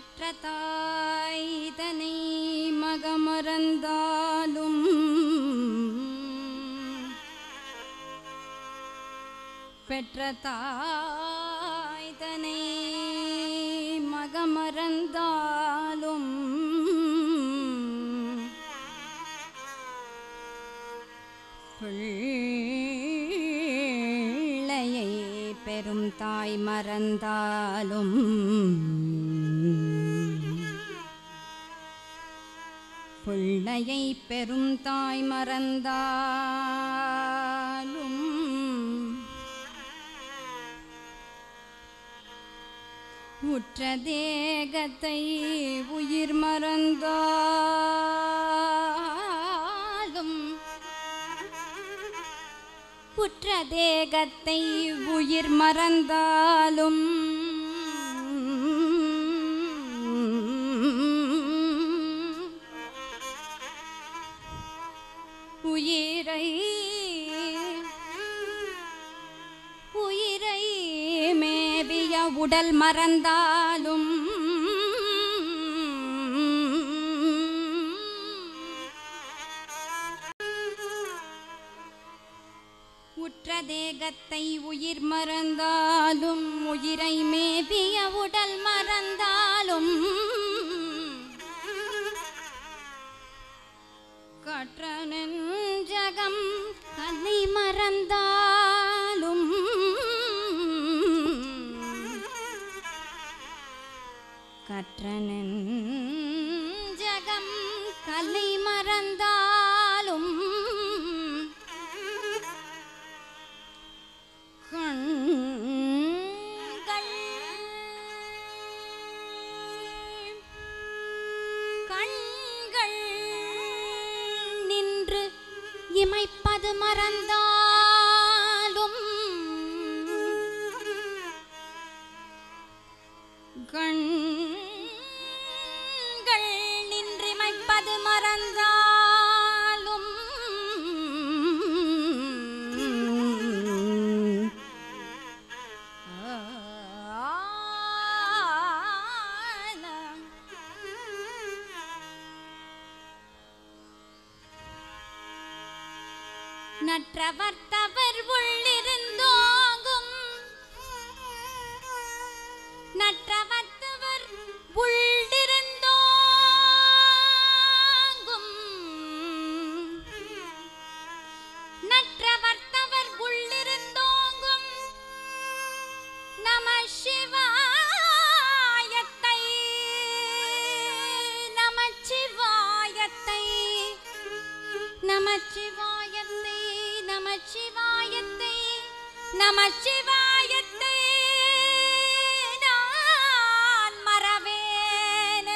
பெற்ற தாய் தனை மகமறந்தாலும் பெற்ற தாய் தனை மகமறந்தாலும் பிள்ளையை பெரும் தாய் மறந்தாலும் பிள்ளையை பெரும் தாய் மறந்தாலும் உற்ற தேகத்தை உயிர் மறந்தாலும் உற்ற தேகத்தை உயிர் மறந்தாலும் உயிரை உயிரை மேவிய உடல் மறந்தாலும் உற்ற தேகத்தை உயிர் மறந்தாலும் உயிரை மேவிய உடல் மறந்தாலும் கற்ற நெஞ்சகம் கலை மறந்தாலும் கற்ற நெஞ்சகம் கலை மறந்தாலும் கண்கள் கண்கள் நின்று இமைப்பது மறந்தாலும் கண்கள் நின்றிமைப்பது மறந்தாலும் நற்றவர் தவர் உள்ளிருந்தோங்கும் நற்றவத்தவர் உள்ளிருந்தோங்கும் நற்றவர்த்தவர் உள்ளிருந்தோங்கும் நம சிவாயத்தை நமச்சிவாயத்தை நமச்சிவாயத்தை நமச்சிவாயத்தை நமச்சிவாயத்தை நான் மறவேனே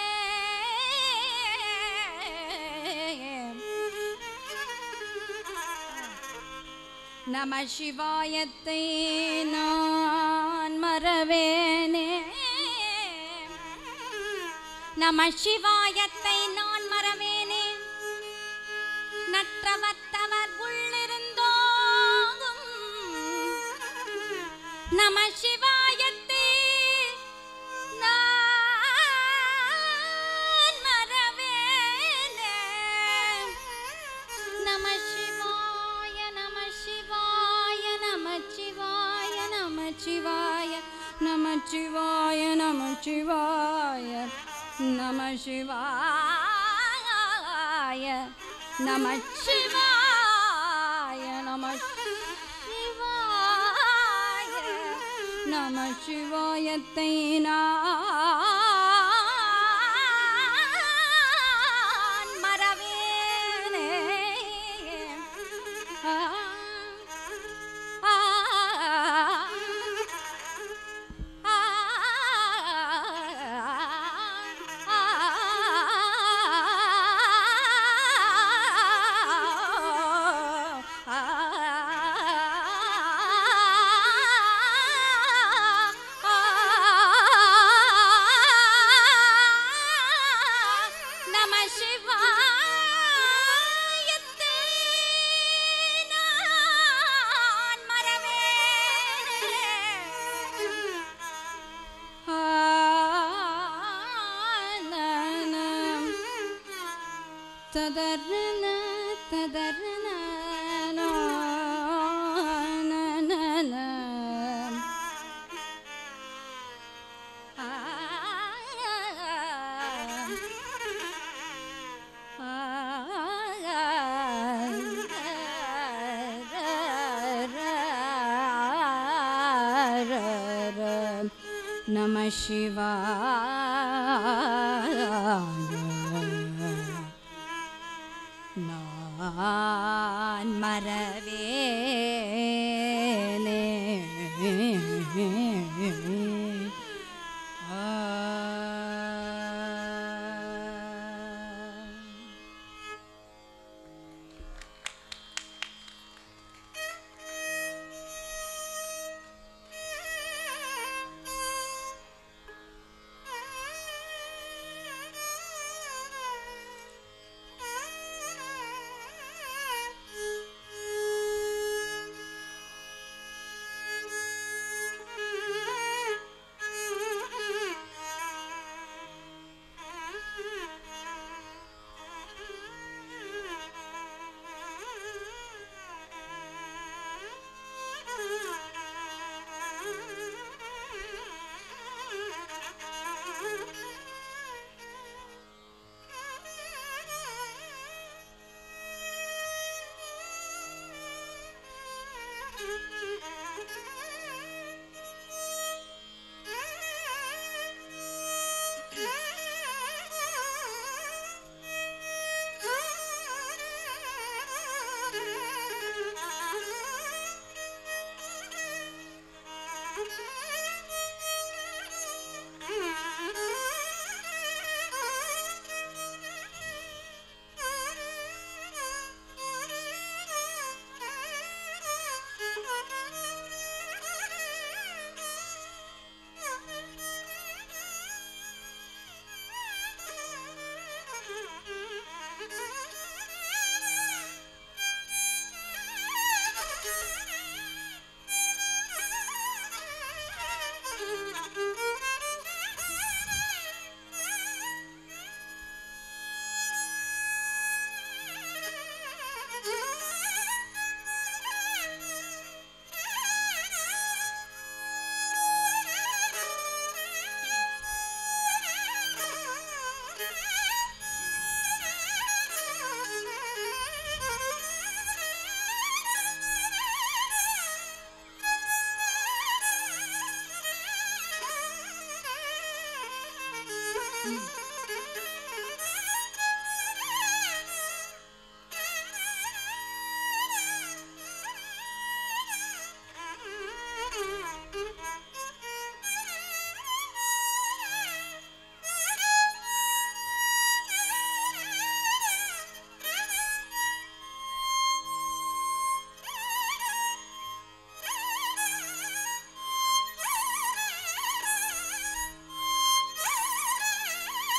நம சிவாயத்தை நான் மறவேனே நம சிவாயத்தை நான் மறவேனே நற்றவத்தவர் உள்ளிருந்தோங்கும் நம சிவாயத்தை நான் மறவேனே நம சிவாய நம சிவாய நம சிவாய நம சிவாய நம சிவாய நம சிவாய நம சிவாய நம சிவாய நம சிவாய நம சிவாயத்தை நான் மறவேனே ஆ ஆ ஆ ததர்ன ததர்ன நா, நா, நா, நா. ஆ, ஆ, நம சிவாய நான் மறவேனே ஆ ஆ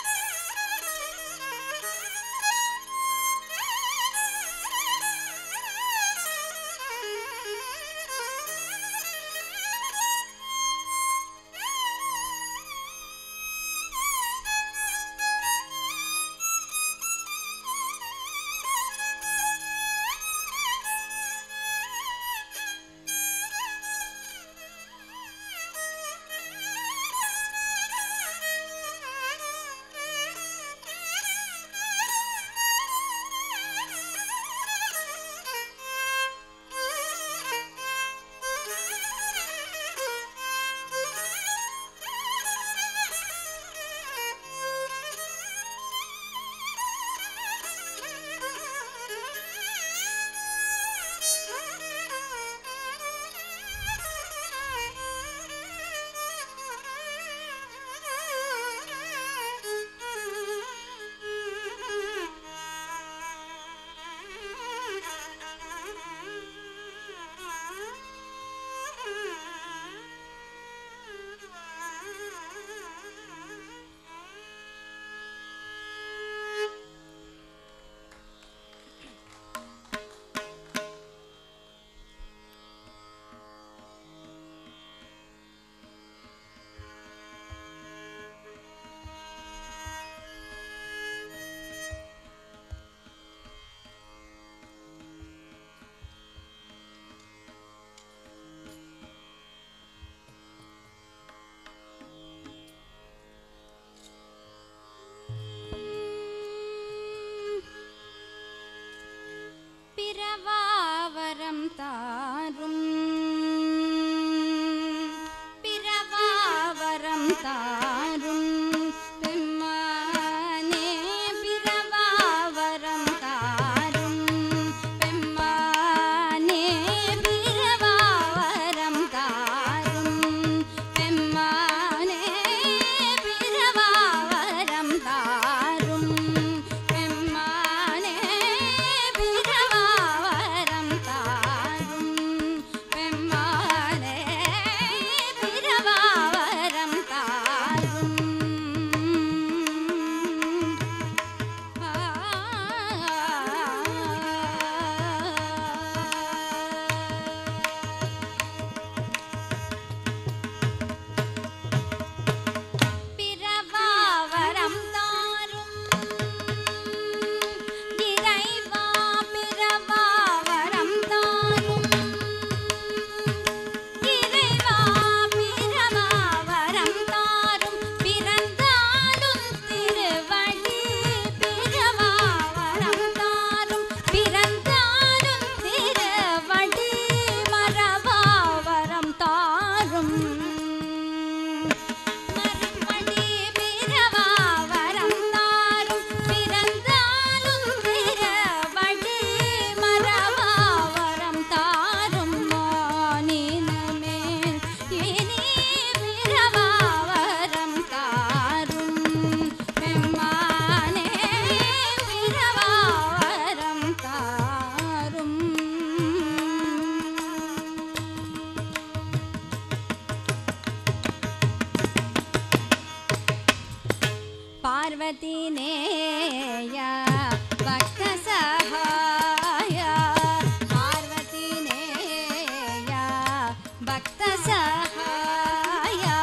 பார்வதி நேயா பக்த சகாயா பார்வதி நேயா பக்த சகாயா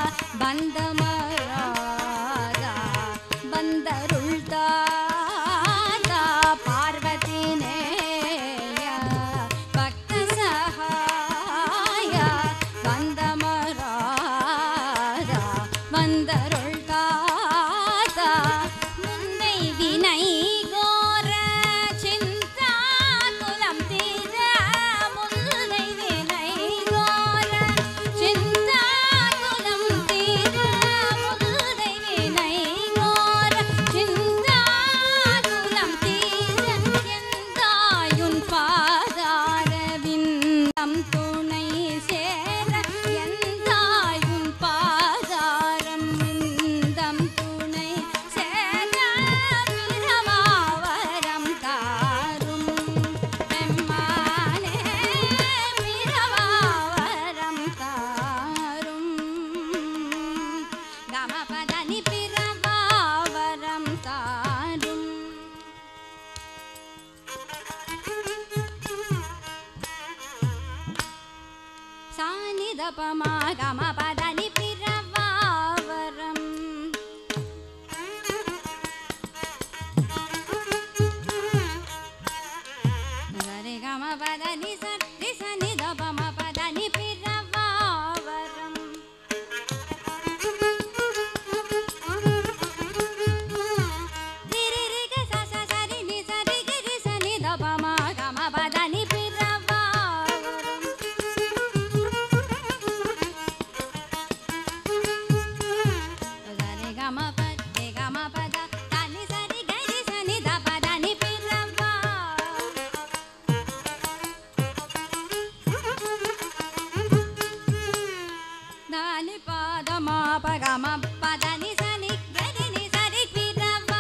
பந்தமராதா பந்தருள் தாதா பார்வதி நேயா பக்த சகாயா வந்தமராதா வந்தருள் தாதா முன்னை வினை கோர சிந்தா குலம் தீர முல்லை வினை கோர சிந்தா குலம் தீர முல்லை வினை கோர சிந்தா குலம் தீர எந்தாயுன் பாதாரவிந்தம் துணை சேர எந்தாயுன் பாதாரம் விந்தம் துணை சேர பிரமாவரம் தாரும் பெம்மானே பிரமாவரம் தாரும் கமபதனி பிரமாவரம் தாரும் சாநிதபமா கமபதனி பிரவாவரம் சரி கமபதனி சரி சனிதபம பதனி பிரவாவரம் திரிரிக சச சரி நி சரி கிரி சனிதபமா கமபதனி பிரவாவரம் சரி கம பதே கம பத தனி சரி கரி சனி த பதனி பிரவா தானி பாத மா ப கம பதனி சனி கரி நி சரி பிரவா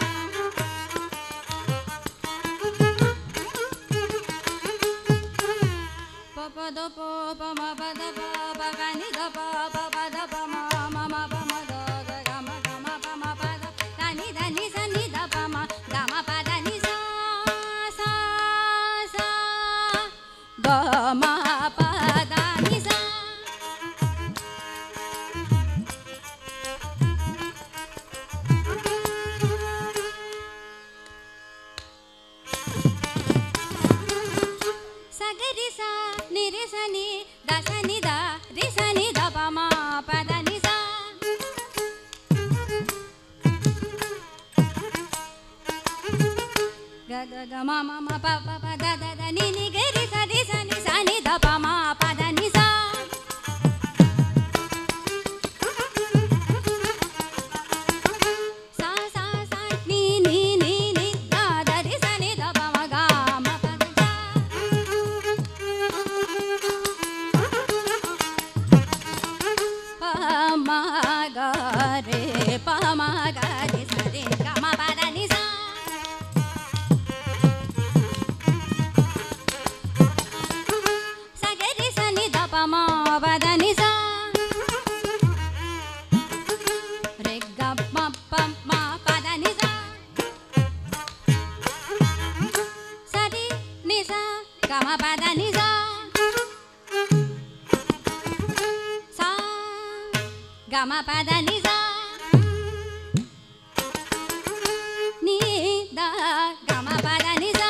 ப பத ப ப ம பத ப ப க நி த ப ப பத ப ம ம ம ப ம த க க ம க ம ப ம ப த த நி த நி ச நி த ப ம க ம ப த நி சா சா சா க ம ப த நி சா సగరి సా నిరి సని దస ని ద రి స ని ద ప మ ప ద ని సా గ గ గ మ మ మ ప ప ప ద ద ద ని ని గ రి స రి స ని స ని ద ప మ ప ద ని సా సా సా సా ని ని ని ని ద ద రి స ని ద ప మ గ మ ప ద సా పమగరే పమగరి సరి గమ పద నిసా సగరి సని ద పమ పద నిసా రే గ మ ప మ పద నిసా సరి నిసా గమ పద నిసా సా గమ పద నిసా నీ ద గమ పద నిసా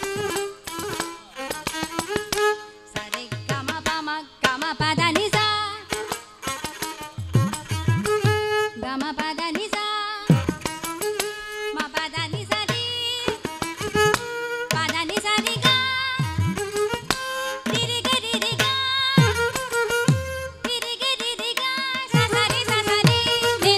సరి గమ పమ గమ పద నిసా గమ పద నిసా మ పద నిసా రి పద నిసా రి గా రి రి గ రి రి గా రి రి గ రి రి గా స స రి స స రి ని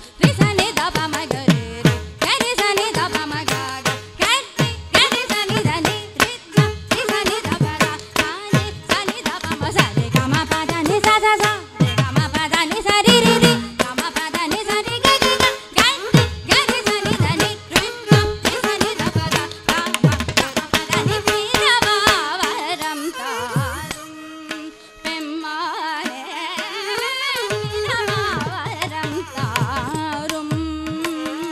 ரி சனி த ப ம க ரி ரி கரி சனி த ப ம க க கரி கரி சனி த நி ரி த ரி சனி த ப ர க நி சனி த ப ம ச ரி க ம ப த நி ச ச ச ரி க ம ப த நி ச ரி ரி ரி க ம ப த நி ச ரி க க க கரி கரி சனி த நி ரி த ரி சனி த ப ர க ம க ம ப த நி ரி ர வ வரம் தாரும் பெம்மானே வீரவா வரம் தாரும்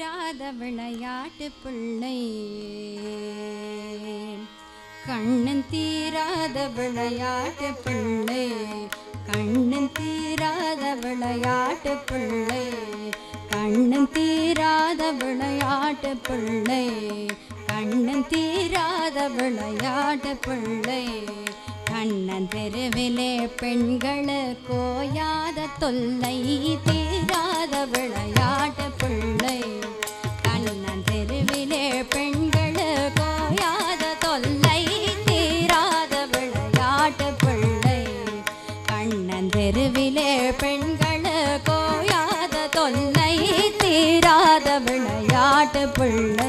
தீராத விளையாட்டு பிள்ளை கண்ணன் தீராத விளையாட்டு பிள்ளை கண்ணன் தீராத விளையாட்டு பிள்ளை கண்ணன் தீராத விளையாட்டு பிள்ளை கண்ணன் தீராத விளையாட்டு பிள்ளை கண்ணன் தெருவிலே பெண்களு கோயாத தொல்லை தீராத விளையாட்டு பிள்ளை கண்ணன் தெருவிலே பெண்களு கோயாத தொல்லை தீராத விளையாட்டு பிள்ளை கண்ணன் தெருவிலே பெண்களு கோயாத தொல்லை தீராத விளையாட்டு பிள்ளை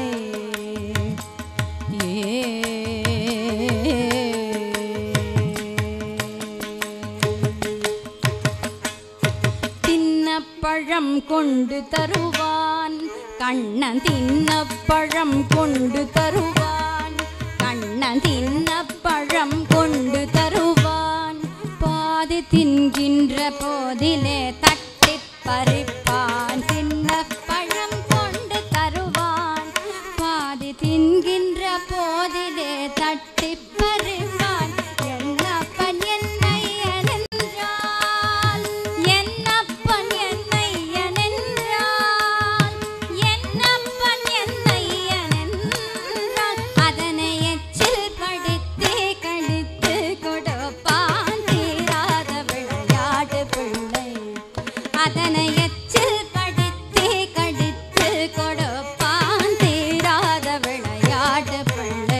தின்னப்பழம் கொண்டு தருவான் கண்ணன் தின்னப்பழம் கொண்டு தருவான் கண்ணன் தின்னப்பழம் கொண்டு தருவான் பாதி தின்கின்ற போதிலே தட்டி பறிப்பான் தின்னப்பழம் கொண்டு தருவான் பாதி தின்கின்ற போதிலே தட்டி பறிப்பான் என்னப்பன் என்னை என்றால் என்னப்பன் என்னை என்றால் என்னப்பன் என்னை என்றால் அதனை எச்சில் படித்து கழித்து கொடுப்பான் தீராத விளையாட்டு பிள்ளை அதனை எச்சில் படித்து கடித்து கொடுப்பான் தீராத விளையாட்டு பிள்ளை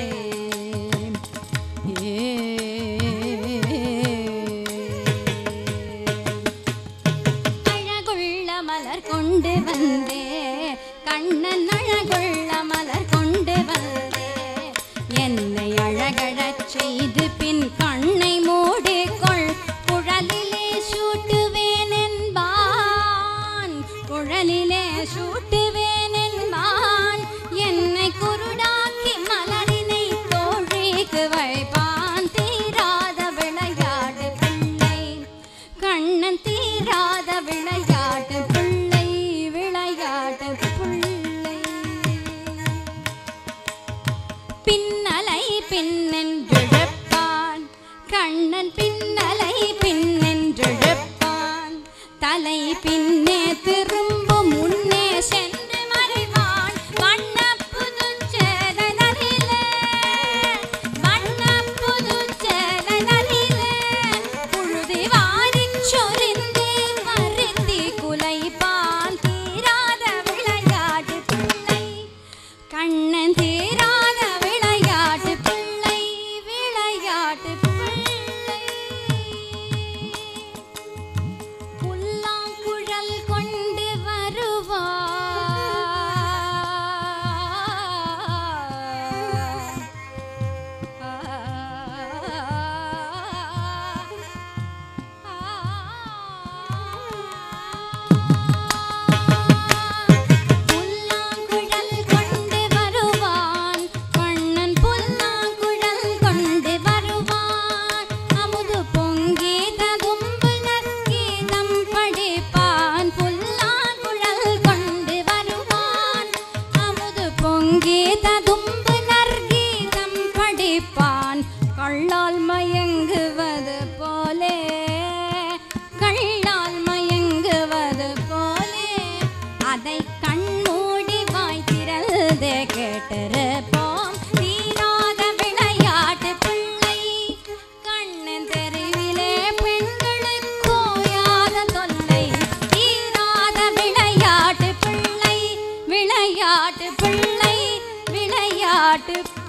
அழகுள்ள மலர் கொண்டு வந்தே கண்ணன் அழகுள்ள மலர் கொண்டு வந்தே என்னை அழகழச் செய்து பின் கண்ணை மூடிக்கொள் குழலிலே சூட்டுவேன் என்பான் குழலிலே சூட்டுவேன் என்பான் என்னை குருடாக்கி மலரினை தோழிக்கு வைப்பான் தீராத விளையாட்டு பிள்ளை கண்ணன் தீராத விளையாட்டு பிள்ளை விளையாட்டு பிள்ளை பின்னலை பின்னென்றெழுப்பான் கண்ணன் பின்னலை பின்னென்றெழுப்பான் தலை பின்னே திரும்பும் முன்னே சென்று மறைவான் வண்ண புதுச்சேரலிலே வண்ண புதுச்சேரலிலே புழுதி வாரிச் சொரிந்தே மருந்தி குலைப்பான் தீராத விளையாட்டு பிள்ளை கண்ணன் தீராத விளையாட்டு பிள்ளை விளையாட்டு பிள்ளை புல்லாங்குழல் கொண்டு வருவார் புல்லாங்குழல் கொண்டு வருவான் கண்ணன் புல்லாங்குழல் கொண்டு வருவான் அமுது பொங்கி ததும்புனர் கீதம் படிப்பான் புல்லாங்குழல் கொண்டு வருவான் அமுது பொங்கி ததும்புனர் கீதம் படிப்பான் கள்ளால் மயங்குவது போலே கள்ளால் மயங்குவது போலே அதை கண்மூடி வாய் திறந்து கேட்டிருப்போம் தீராத விளையாட்டு பிள்ளை கண்ணன் தெருவிலே பெண்களுக்கு ஓயாத தொல்லை தீராத விளையாட்டு பிள்ளை விளையாட்டு பிள்ளை விளையாட்டு பிள்ளை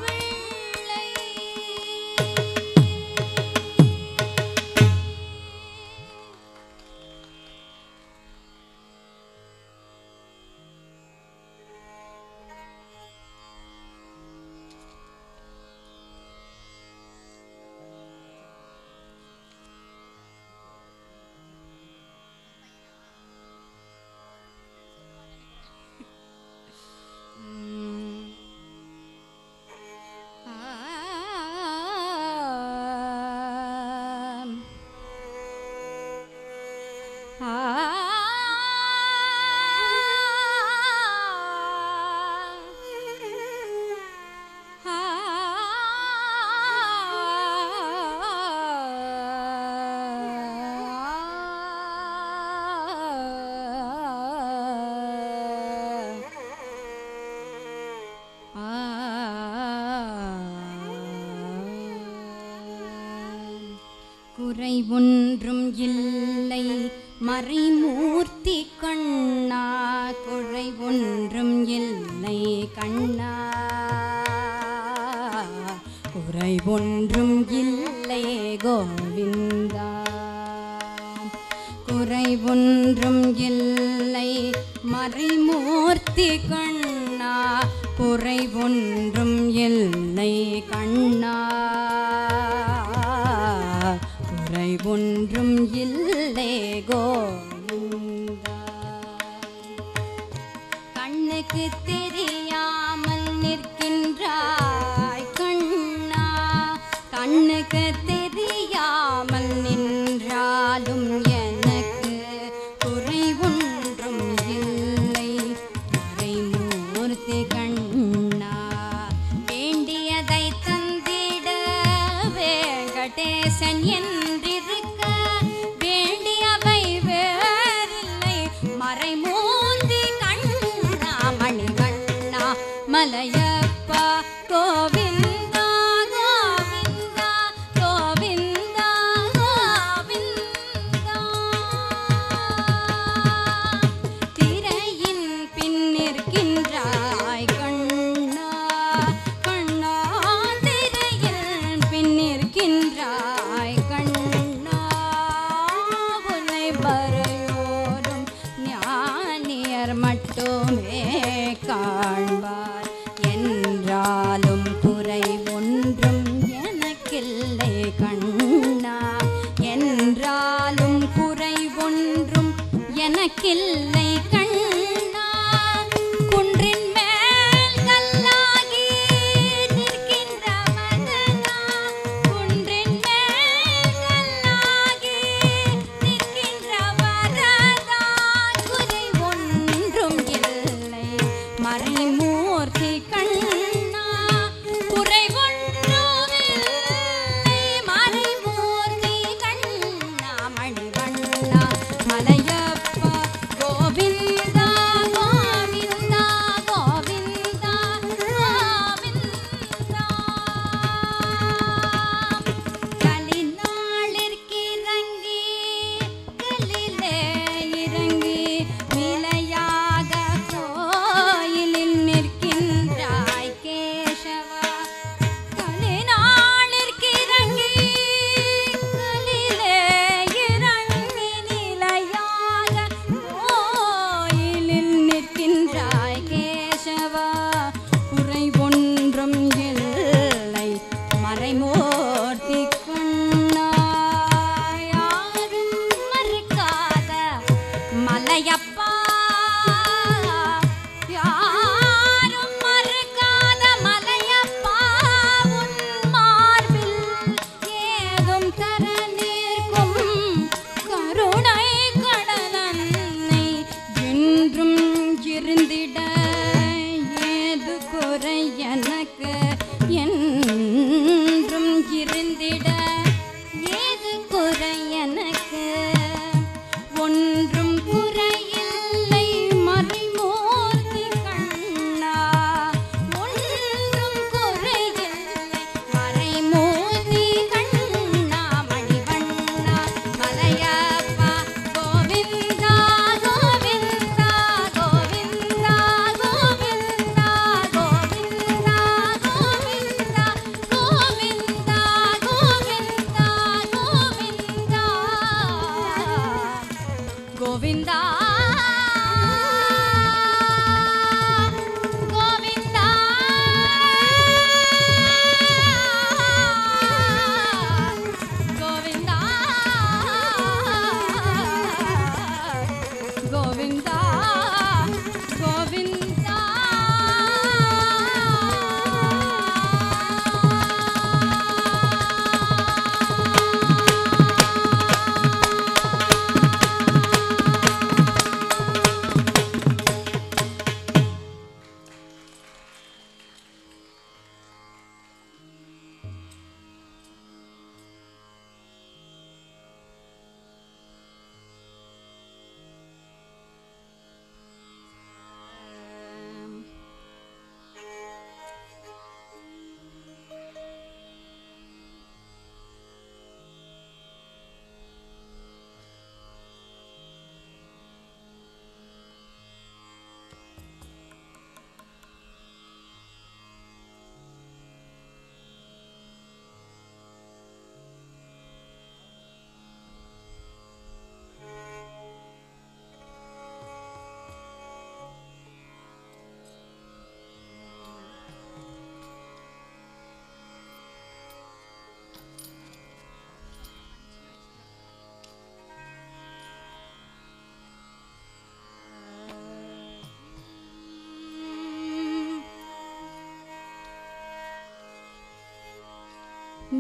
ஆ குறை ஒன்றும் இல்லை மறைமூர்த்தி கண்ணா குறை ஒன்றும் இல்லை கண்ணா குறை ஒன்றும் இல்லை கோவிந்தா குறை ஒன்றும் இல்லை மறைமூர்த்தி கண்ணா குறை ஒன்றும் இல்லை கண்ணா குறை ஒன்றும் இல்லை கோவிந்தா கண்ணுக்கு தெரியாமல் நிற்கின்றாய் கண்ணா கண்ணுக்கு தெரியாமல் நின்றாலும் எனக்கு குறை ஒன்றும் இல்லை மறைமூர்த்தி கண்ணா வேண்டியதை தந்திட வெங்கடேசன் என்றிருக்க வேண்டியவை வேறில்லை மறைமூந்தி கண்ணா மணிகண்ணா மலையப்பா கோவிந்தா கோவிந்தா கோவிந்தா கோவிந்தா திரையின் பின்னிருக்கின்றாய் கண்ணா கண்ணா திரையின் பின்னிருக்கின்றாய் கண்ணா உன்னை பறையோரும் ஞானியர் மட்டுமே காண்பார் என்றாலும் குறை ஒன்றும் எனக்கில்லை கண்ணா என்றாலும் குறை ஒன்றும் எனக்கில்லை கண்ணா குன்றின் மேல் கல்லாகி நிற்கின்ற மதனா குன்றின் மேல் கல்லாகி நிற்கின்ற வரதா குறை ஒன்றும் இல்லை மறைமூர்த்தி கண்ணா குறை ஒன்றும் இல்லை மறைமூர்த்தி கண்ணா மணிவண்ணா மலையப்பா கோவிந்தா கோவிந்தா கோவிந்தா கோவிந்தா கலிநாளிற்கிறங்கி கலிலே இறங்கி நிலையாக கோயிலில் நிற்கின்றாய் கேசவா கலிநாளிற்கிறங்கி கலிலே இறங்கி நிலையாக கோயிலில் நிற்கின்றாய் கேசவா குறை ஒன்றும் இல்லை மறைமூர்த்தி கண்ணா யாரும் மறுக்காத மலையப்பா யாரும் மறுக்காத மலையப்பா உன் மார்பில் ஏதும் தர நிற்கும் கருணை கடலன்னை என்றும் இருந்திட ஏது குறை எனக்கு என்றும் இருந்திட ஏது குறை எனக்கு ஒன்றும் குறையில்லை மறைமூர்த்தி கண்ணா ஒன்றும் குறையில்லை மறைமூர்த்தி கண்ணா மணிவண்ணா மலையப்பா கோவிந்தா கோவிந்தா கோவிந்தா கோவிந்தா கோவிந்தா கோவிந்தா கோவிந்தா கோவிந்தா கோவிந்தா கோவிந்தா கோவிந்தா கோவிந்தா கோவிந்தா கோவிந்தா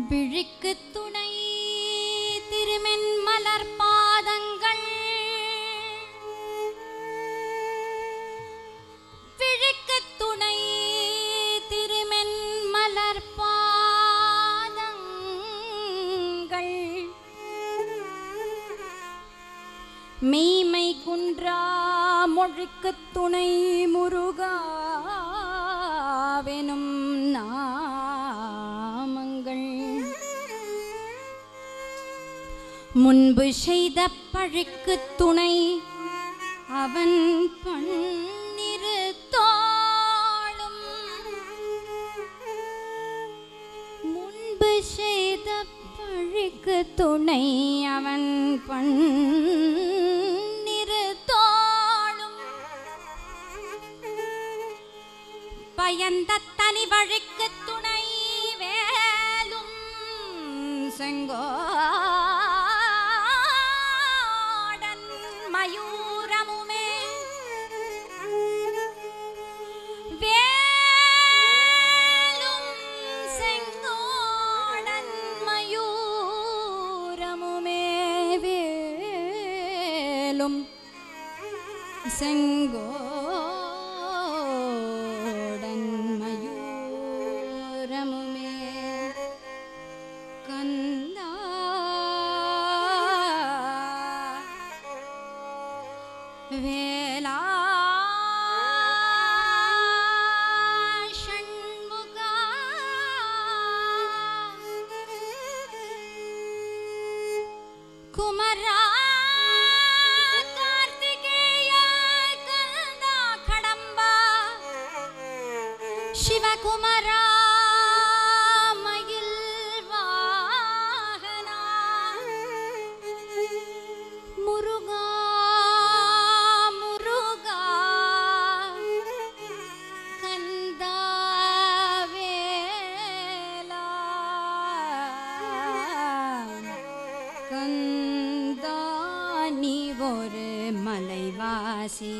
விழிக்கு துணை திருமென் மலர் பாதங்கள் விழிக்கு துணை திருமென் மலர் பாதங்கள் மெய்மை குன்றா மொழிக்கு துணை முருகாவெனும் நாமங்கள் முன்பு செய்த பழிக்கு துணை அவன் பன்னிரு தோளும் முன்பு செய்த பழிக்கு துணை அவன் பன்னிரு தோளும் பயந்த தனி வழிக்கு துணை வேலும் செங்கோடன் மயூரமுமே வேலும் செங்கோடன் மயூரமுமே வேலும் செங்கோடன் மயூரமுமே கந்தா வேலா ஷண்முகா குமரா கார்த்திகேய கந்தா கடம்பா சிவகுமரா மயில் வாகனா முருகா முருகா கந்தா வேலா கந்தா நீ ஒரு மலைவாசி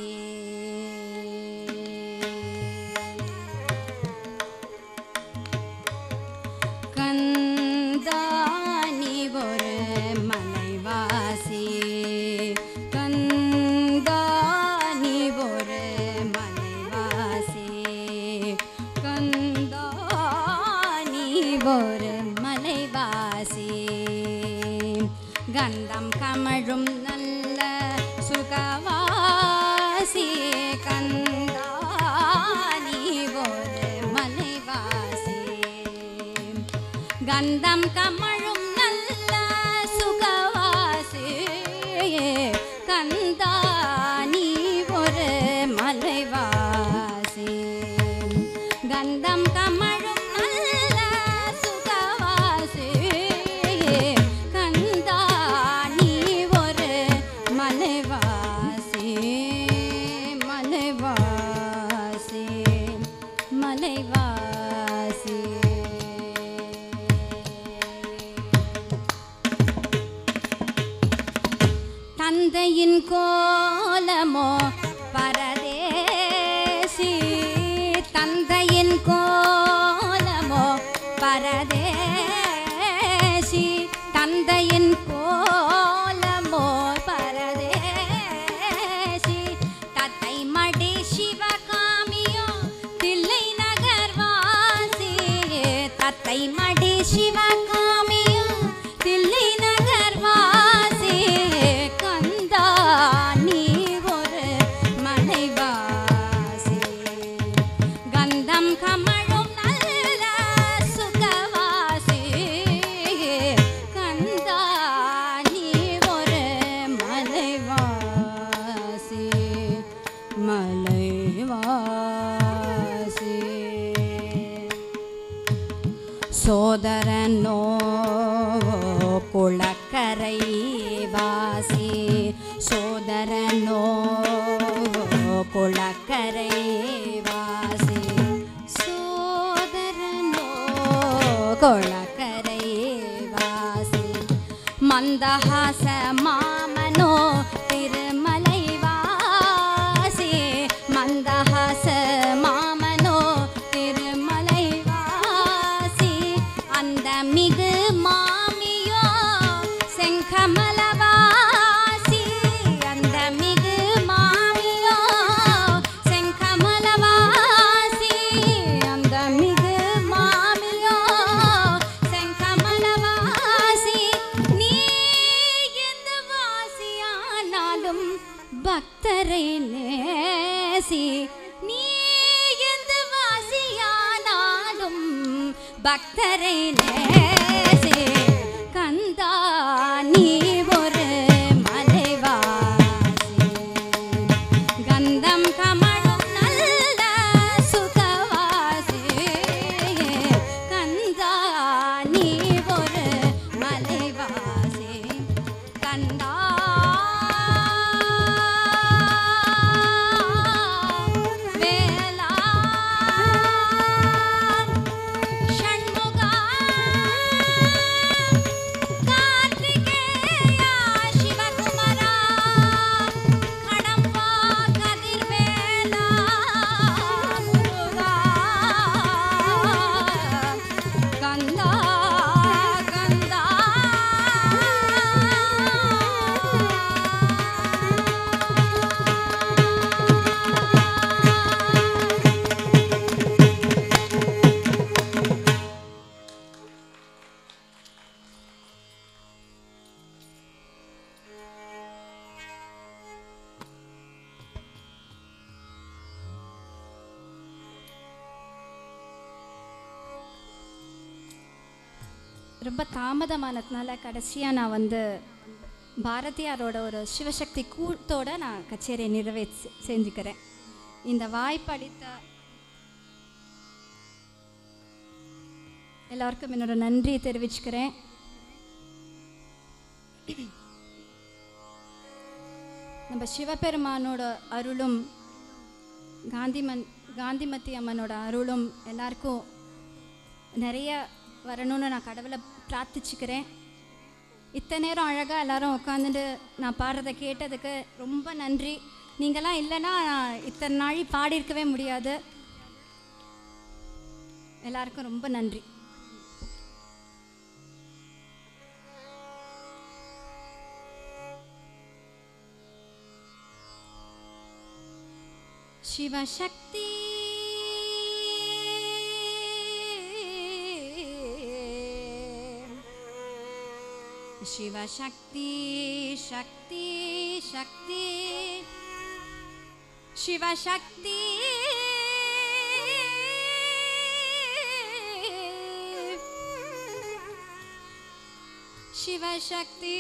கந்தா நீ ஒரு மலைவாசி கந்தா நீ ஒரு மலைவாசி கந்தா நீ ஒரு மலைவாசி கந்தம் கமழும் நல்ல சுகவாசி கந்தா நீ ஒரு மலைவாசி கந்தம் கமழும் நல்ல சுகவாசி கந்தா நீ ஒரு மலைவாசி கந்தம் கமழும் நல்ல சுகவாசி கந்தா நீ ஒரு மலைவாசி மலைவாசி மலைவாசி தந்தையின் கோலமோ பரதேசி தந்தையின் கோலமோ பரதேசி தந்தையின் கோலமோ பரதேசி தத்தை மடி சிவகாமியோ தில்லை நகர்வாசி தத்தை மடி சிவகாமியோ தில்லை நகர்வாசி கந்தா நீ ஒரு மலைவாசி கந்தம் கமழும் நல்ல சுகவாசி கந்தா நீ ஒரு மலைவாசி மலைவாசி சோதரனோ குளக்கரை வாசி சோதரனோ குளக்கரை வாசி சோதரனோ குளக்கரை வாசி மந்தஹாச மாமனோ திருமலை வாசி மந்தஹாச மாமனோ திருமலை வாசி அந்த மிகு செங்கமலவாசி அந்த மிகு மாமியோ செங்கமலவாசி அந்த மிகு மாமியோ செங்கமலவாசி நீ எந்த வாசியானாலும் பக்தரை நேசி நீ எந்த வாசியானாலும் பக்தரை நேசி கந்தா நீ ஒரு மலைவாசி கந்தம் கமழும் நல்ல சுகவாசி கந்தா நீ ஒரு மலைவாசி கந்தா வேலா ஷண்முகா கார்த்திகேயா சிவகுமரா கடம்பா கதிர்வேலா முருகா கந்தா கந்தா ரொம்ப தாமதமானதுனால கடைசியாக நான் வந்து பாரதியாரோட ஒரு சிவசக்தி கூத்தோட நான் கச்சேரியை நிறைவே செ- செஞ்சுக்கிறேன் இந்த வாய்ப்பளித்த எல்லாருக்கும் என்னோட நன்றியை தெரிவிச்சுக்கிறேன் நம்ம சிவபெருமானோட அருளும் காந்திமன் காந்திமதி அம்மனோட அருளும் எல்லாருக்கும் நிறைய வரணும்னு நான் கடவுளை பிரார்த்திச்சுக்கிறேன் இத்தனை நேரம் அழகாக எல்லாரும் உட்காந்துட்டு நான் பாடுறதை கேட்டதுக்கு ரொம்ப நன்றி நீங்களாம் இல்லைன்னா நான் இத்தனை நாள் பாடியிருக்கவே முடியாது எல்லாருக்கும் ரொம்ப நன்றி சிவசக்தி சிவசக்தி சக்தி சக்தி சிவசக்தி சிவசக்தி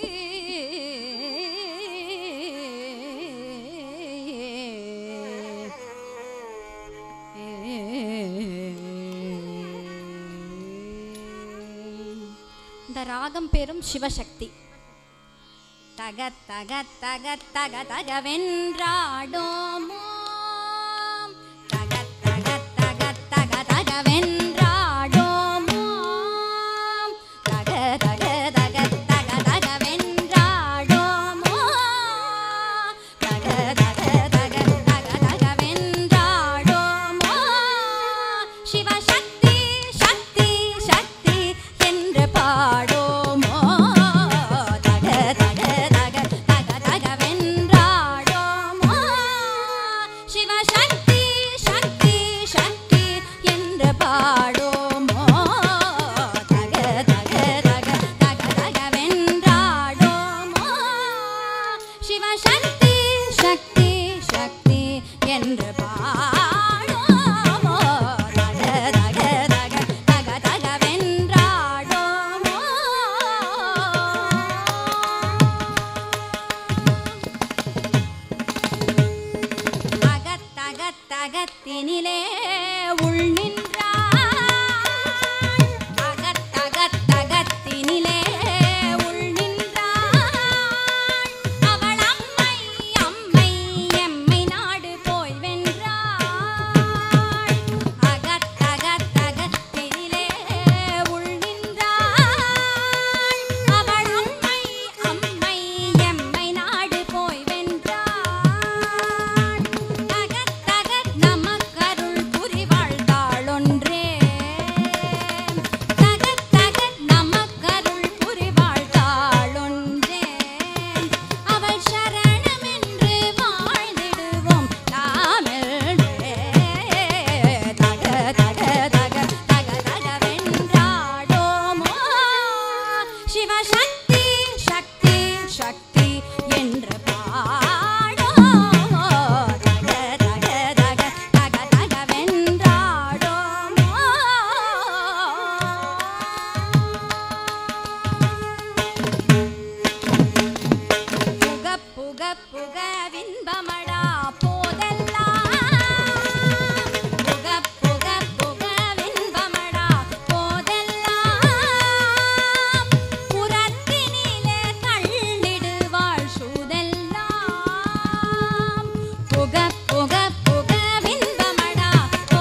இந்த ராகம் பேரும் சிவசக்தி தக தக தக தக தகவென்றாடோமோ தக தக தக தக தகவென்றாடோமோ தக தக தக தக தகவென்றாடோமோ தக தக தக தக தகவென்றாடோமோ சிவசக்தி சக்தி சக்தி என்று பாடோமோ தக தக தக தக தகவென்றாடோமோ சிவசக்தி சக்தி சக்தி என்று பாடோமோ தக தக தக தக தகவென்றாடோமோ சிவசக்தி சக்தி சக்தி என்று பாடோமோ தக தக தக தக தகவென்றாடோமோ அகத்தகத்தகத்தினிலே உள் நின்றாள் அகத்தகத்தகத்தினிலே உள் நின்றாள் அவள் அம்மை அம்மை புக வின்பமடா போதெல்லாம் புக புக புக வின்பமடா போதெல்லாம் புறத்தினிலே தள்ளிடுவாள் சூதெல்லாம் புக புக புக வின்பமடா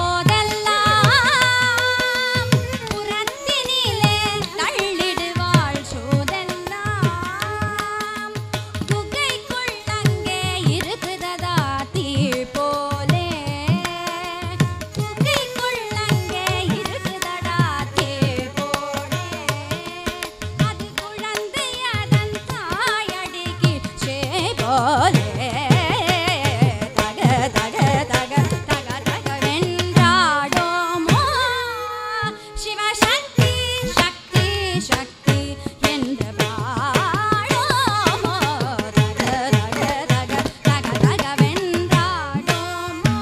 போதெல்லாம் புறத்தினிலே தள்ளிடுவாள் சூதெல்லாம் குகைக்குள் அங்கே இருக்குததா தீ போலே குகைக்குள் அங்கே இருக்குதடா தீ போலே அது குழந்தை அதன் தாயடிக்கு போலே தக தக தக தக தக வென்றாடோமோ சிவசக்தி சக்தி சக்தி என்று பாடோமோ தக தக தக தக தக வென்றாடோமோ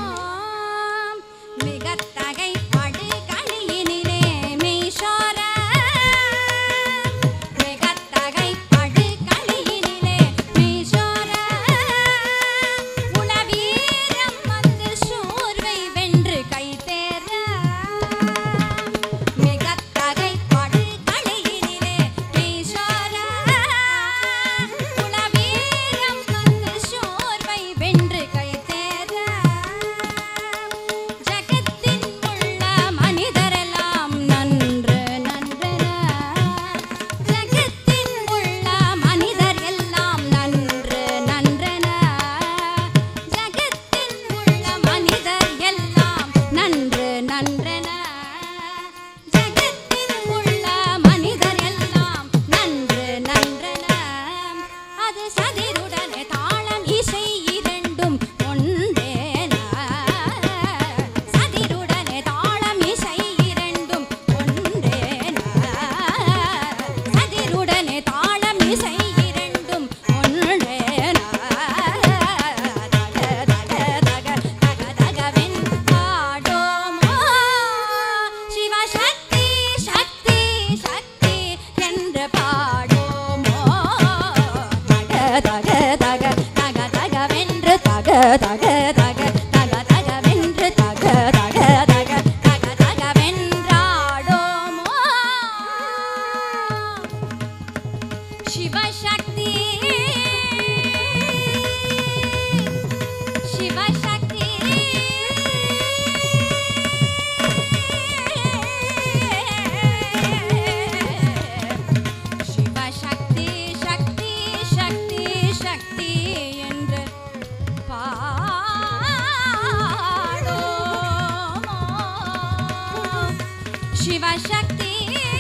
மிகத்தகை படுகளியினிலே மெய்சோர மிகத்தகை படுகளியினிலே மெய்சோர உளவீரம் வந்து சோர்வை வென்று கைதேற மிகத்தகை படுகளியினிலே மெய்சோர உளவீரம் வந்து சோர்வை வென்று கைதேற ஜகத்தின் உள்ள மனிதரெல்லாம் நன்று நன்றென ஜகத்தின் உள்ள மனிதர் எல்லாம் நன்று நன்றென ஜகத்தின் உள்ள மனிதர் எல்லாம் நன்று நன்றென ஜகத்தின் உள்ள மனிதர் எல்லாம் நன்று நன்றென அது சதிருடனே தாளம் இசை இரண்டும் ஒன்றேன சதிருடனே தாளம் இசை இரண்டும் ஒன்றேன சதிருடனே தாளம் இசை இரண்டும் ஒன்றேன தக தக தக தக தகவென் பாடோமோ சிவசக்தி சக்தி சக்தி என்று பாடோமோ தக தக தக தக தகவென்று தக தக தக தக தகவென்று தக தக தக தக தகவென்றாடோமோ சிவசக்தி சிவசக்தி சிவசக்தி சக்தி சக்தி சக்தி என்று பாடோமோ சிவசக்தி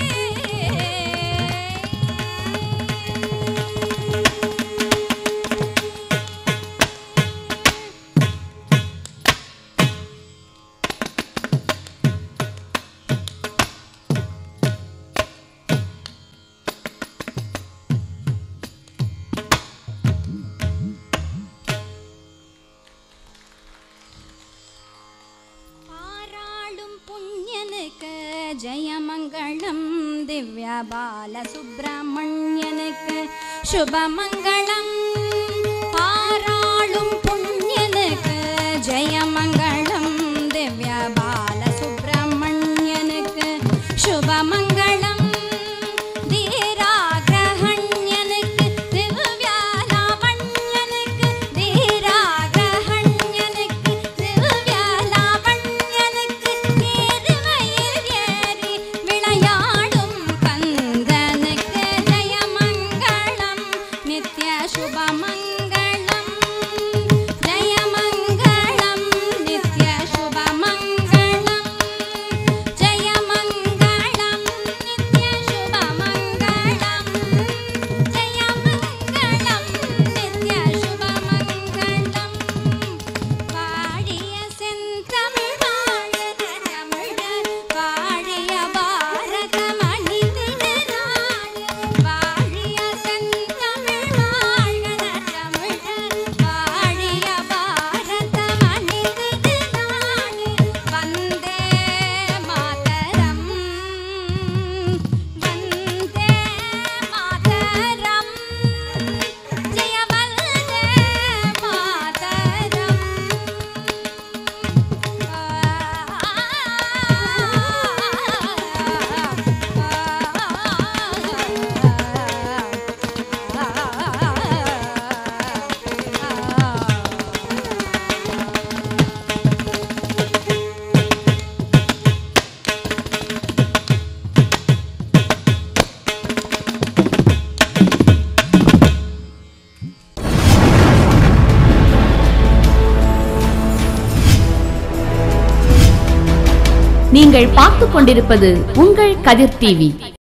பாராளும் புண்ணியனுக்கு ஜெயமங்களம் திவ்ய பால சுப்பிரமணியனுக்கு சுபமங்களம் பாராளும் புண்ணியனுக்கு ஜெயமங்களம் திவ்ய பால சுப்பிரமணியனுக்கு சுபமங்களம் தீராகிரகண்யனுக்கு திவ்யாலாவண்யனுக்கு தீராகிரகண்யனுக்கு திவ்யாலாவண்யனுக்கு தேர்வயில் ஏறி விளையாடும் கந்தனுக்கு ஜெயமங்களம் நித்ய சுபமங்களம் ஜெயமங்களம் நித்ய சுபமங்களம் ஜெயமங்களம் நித்ய சுபமங்களம் ஜெயமங்களம் நித்ய சுபமங்களம் பாடிய செந்தமிழ் வாழன தமிழர் பாடிய பாரத மணிதின நாள் பாடிய செந்தமிழ் வாழன நீங்கள் பார்த்து கொண்டிருப்பது உங்கள் கதிர் டிவி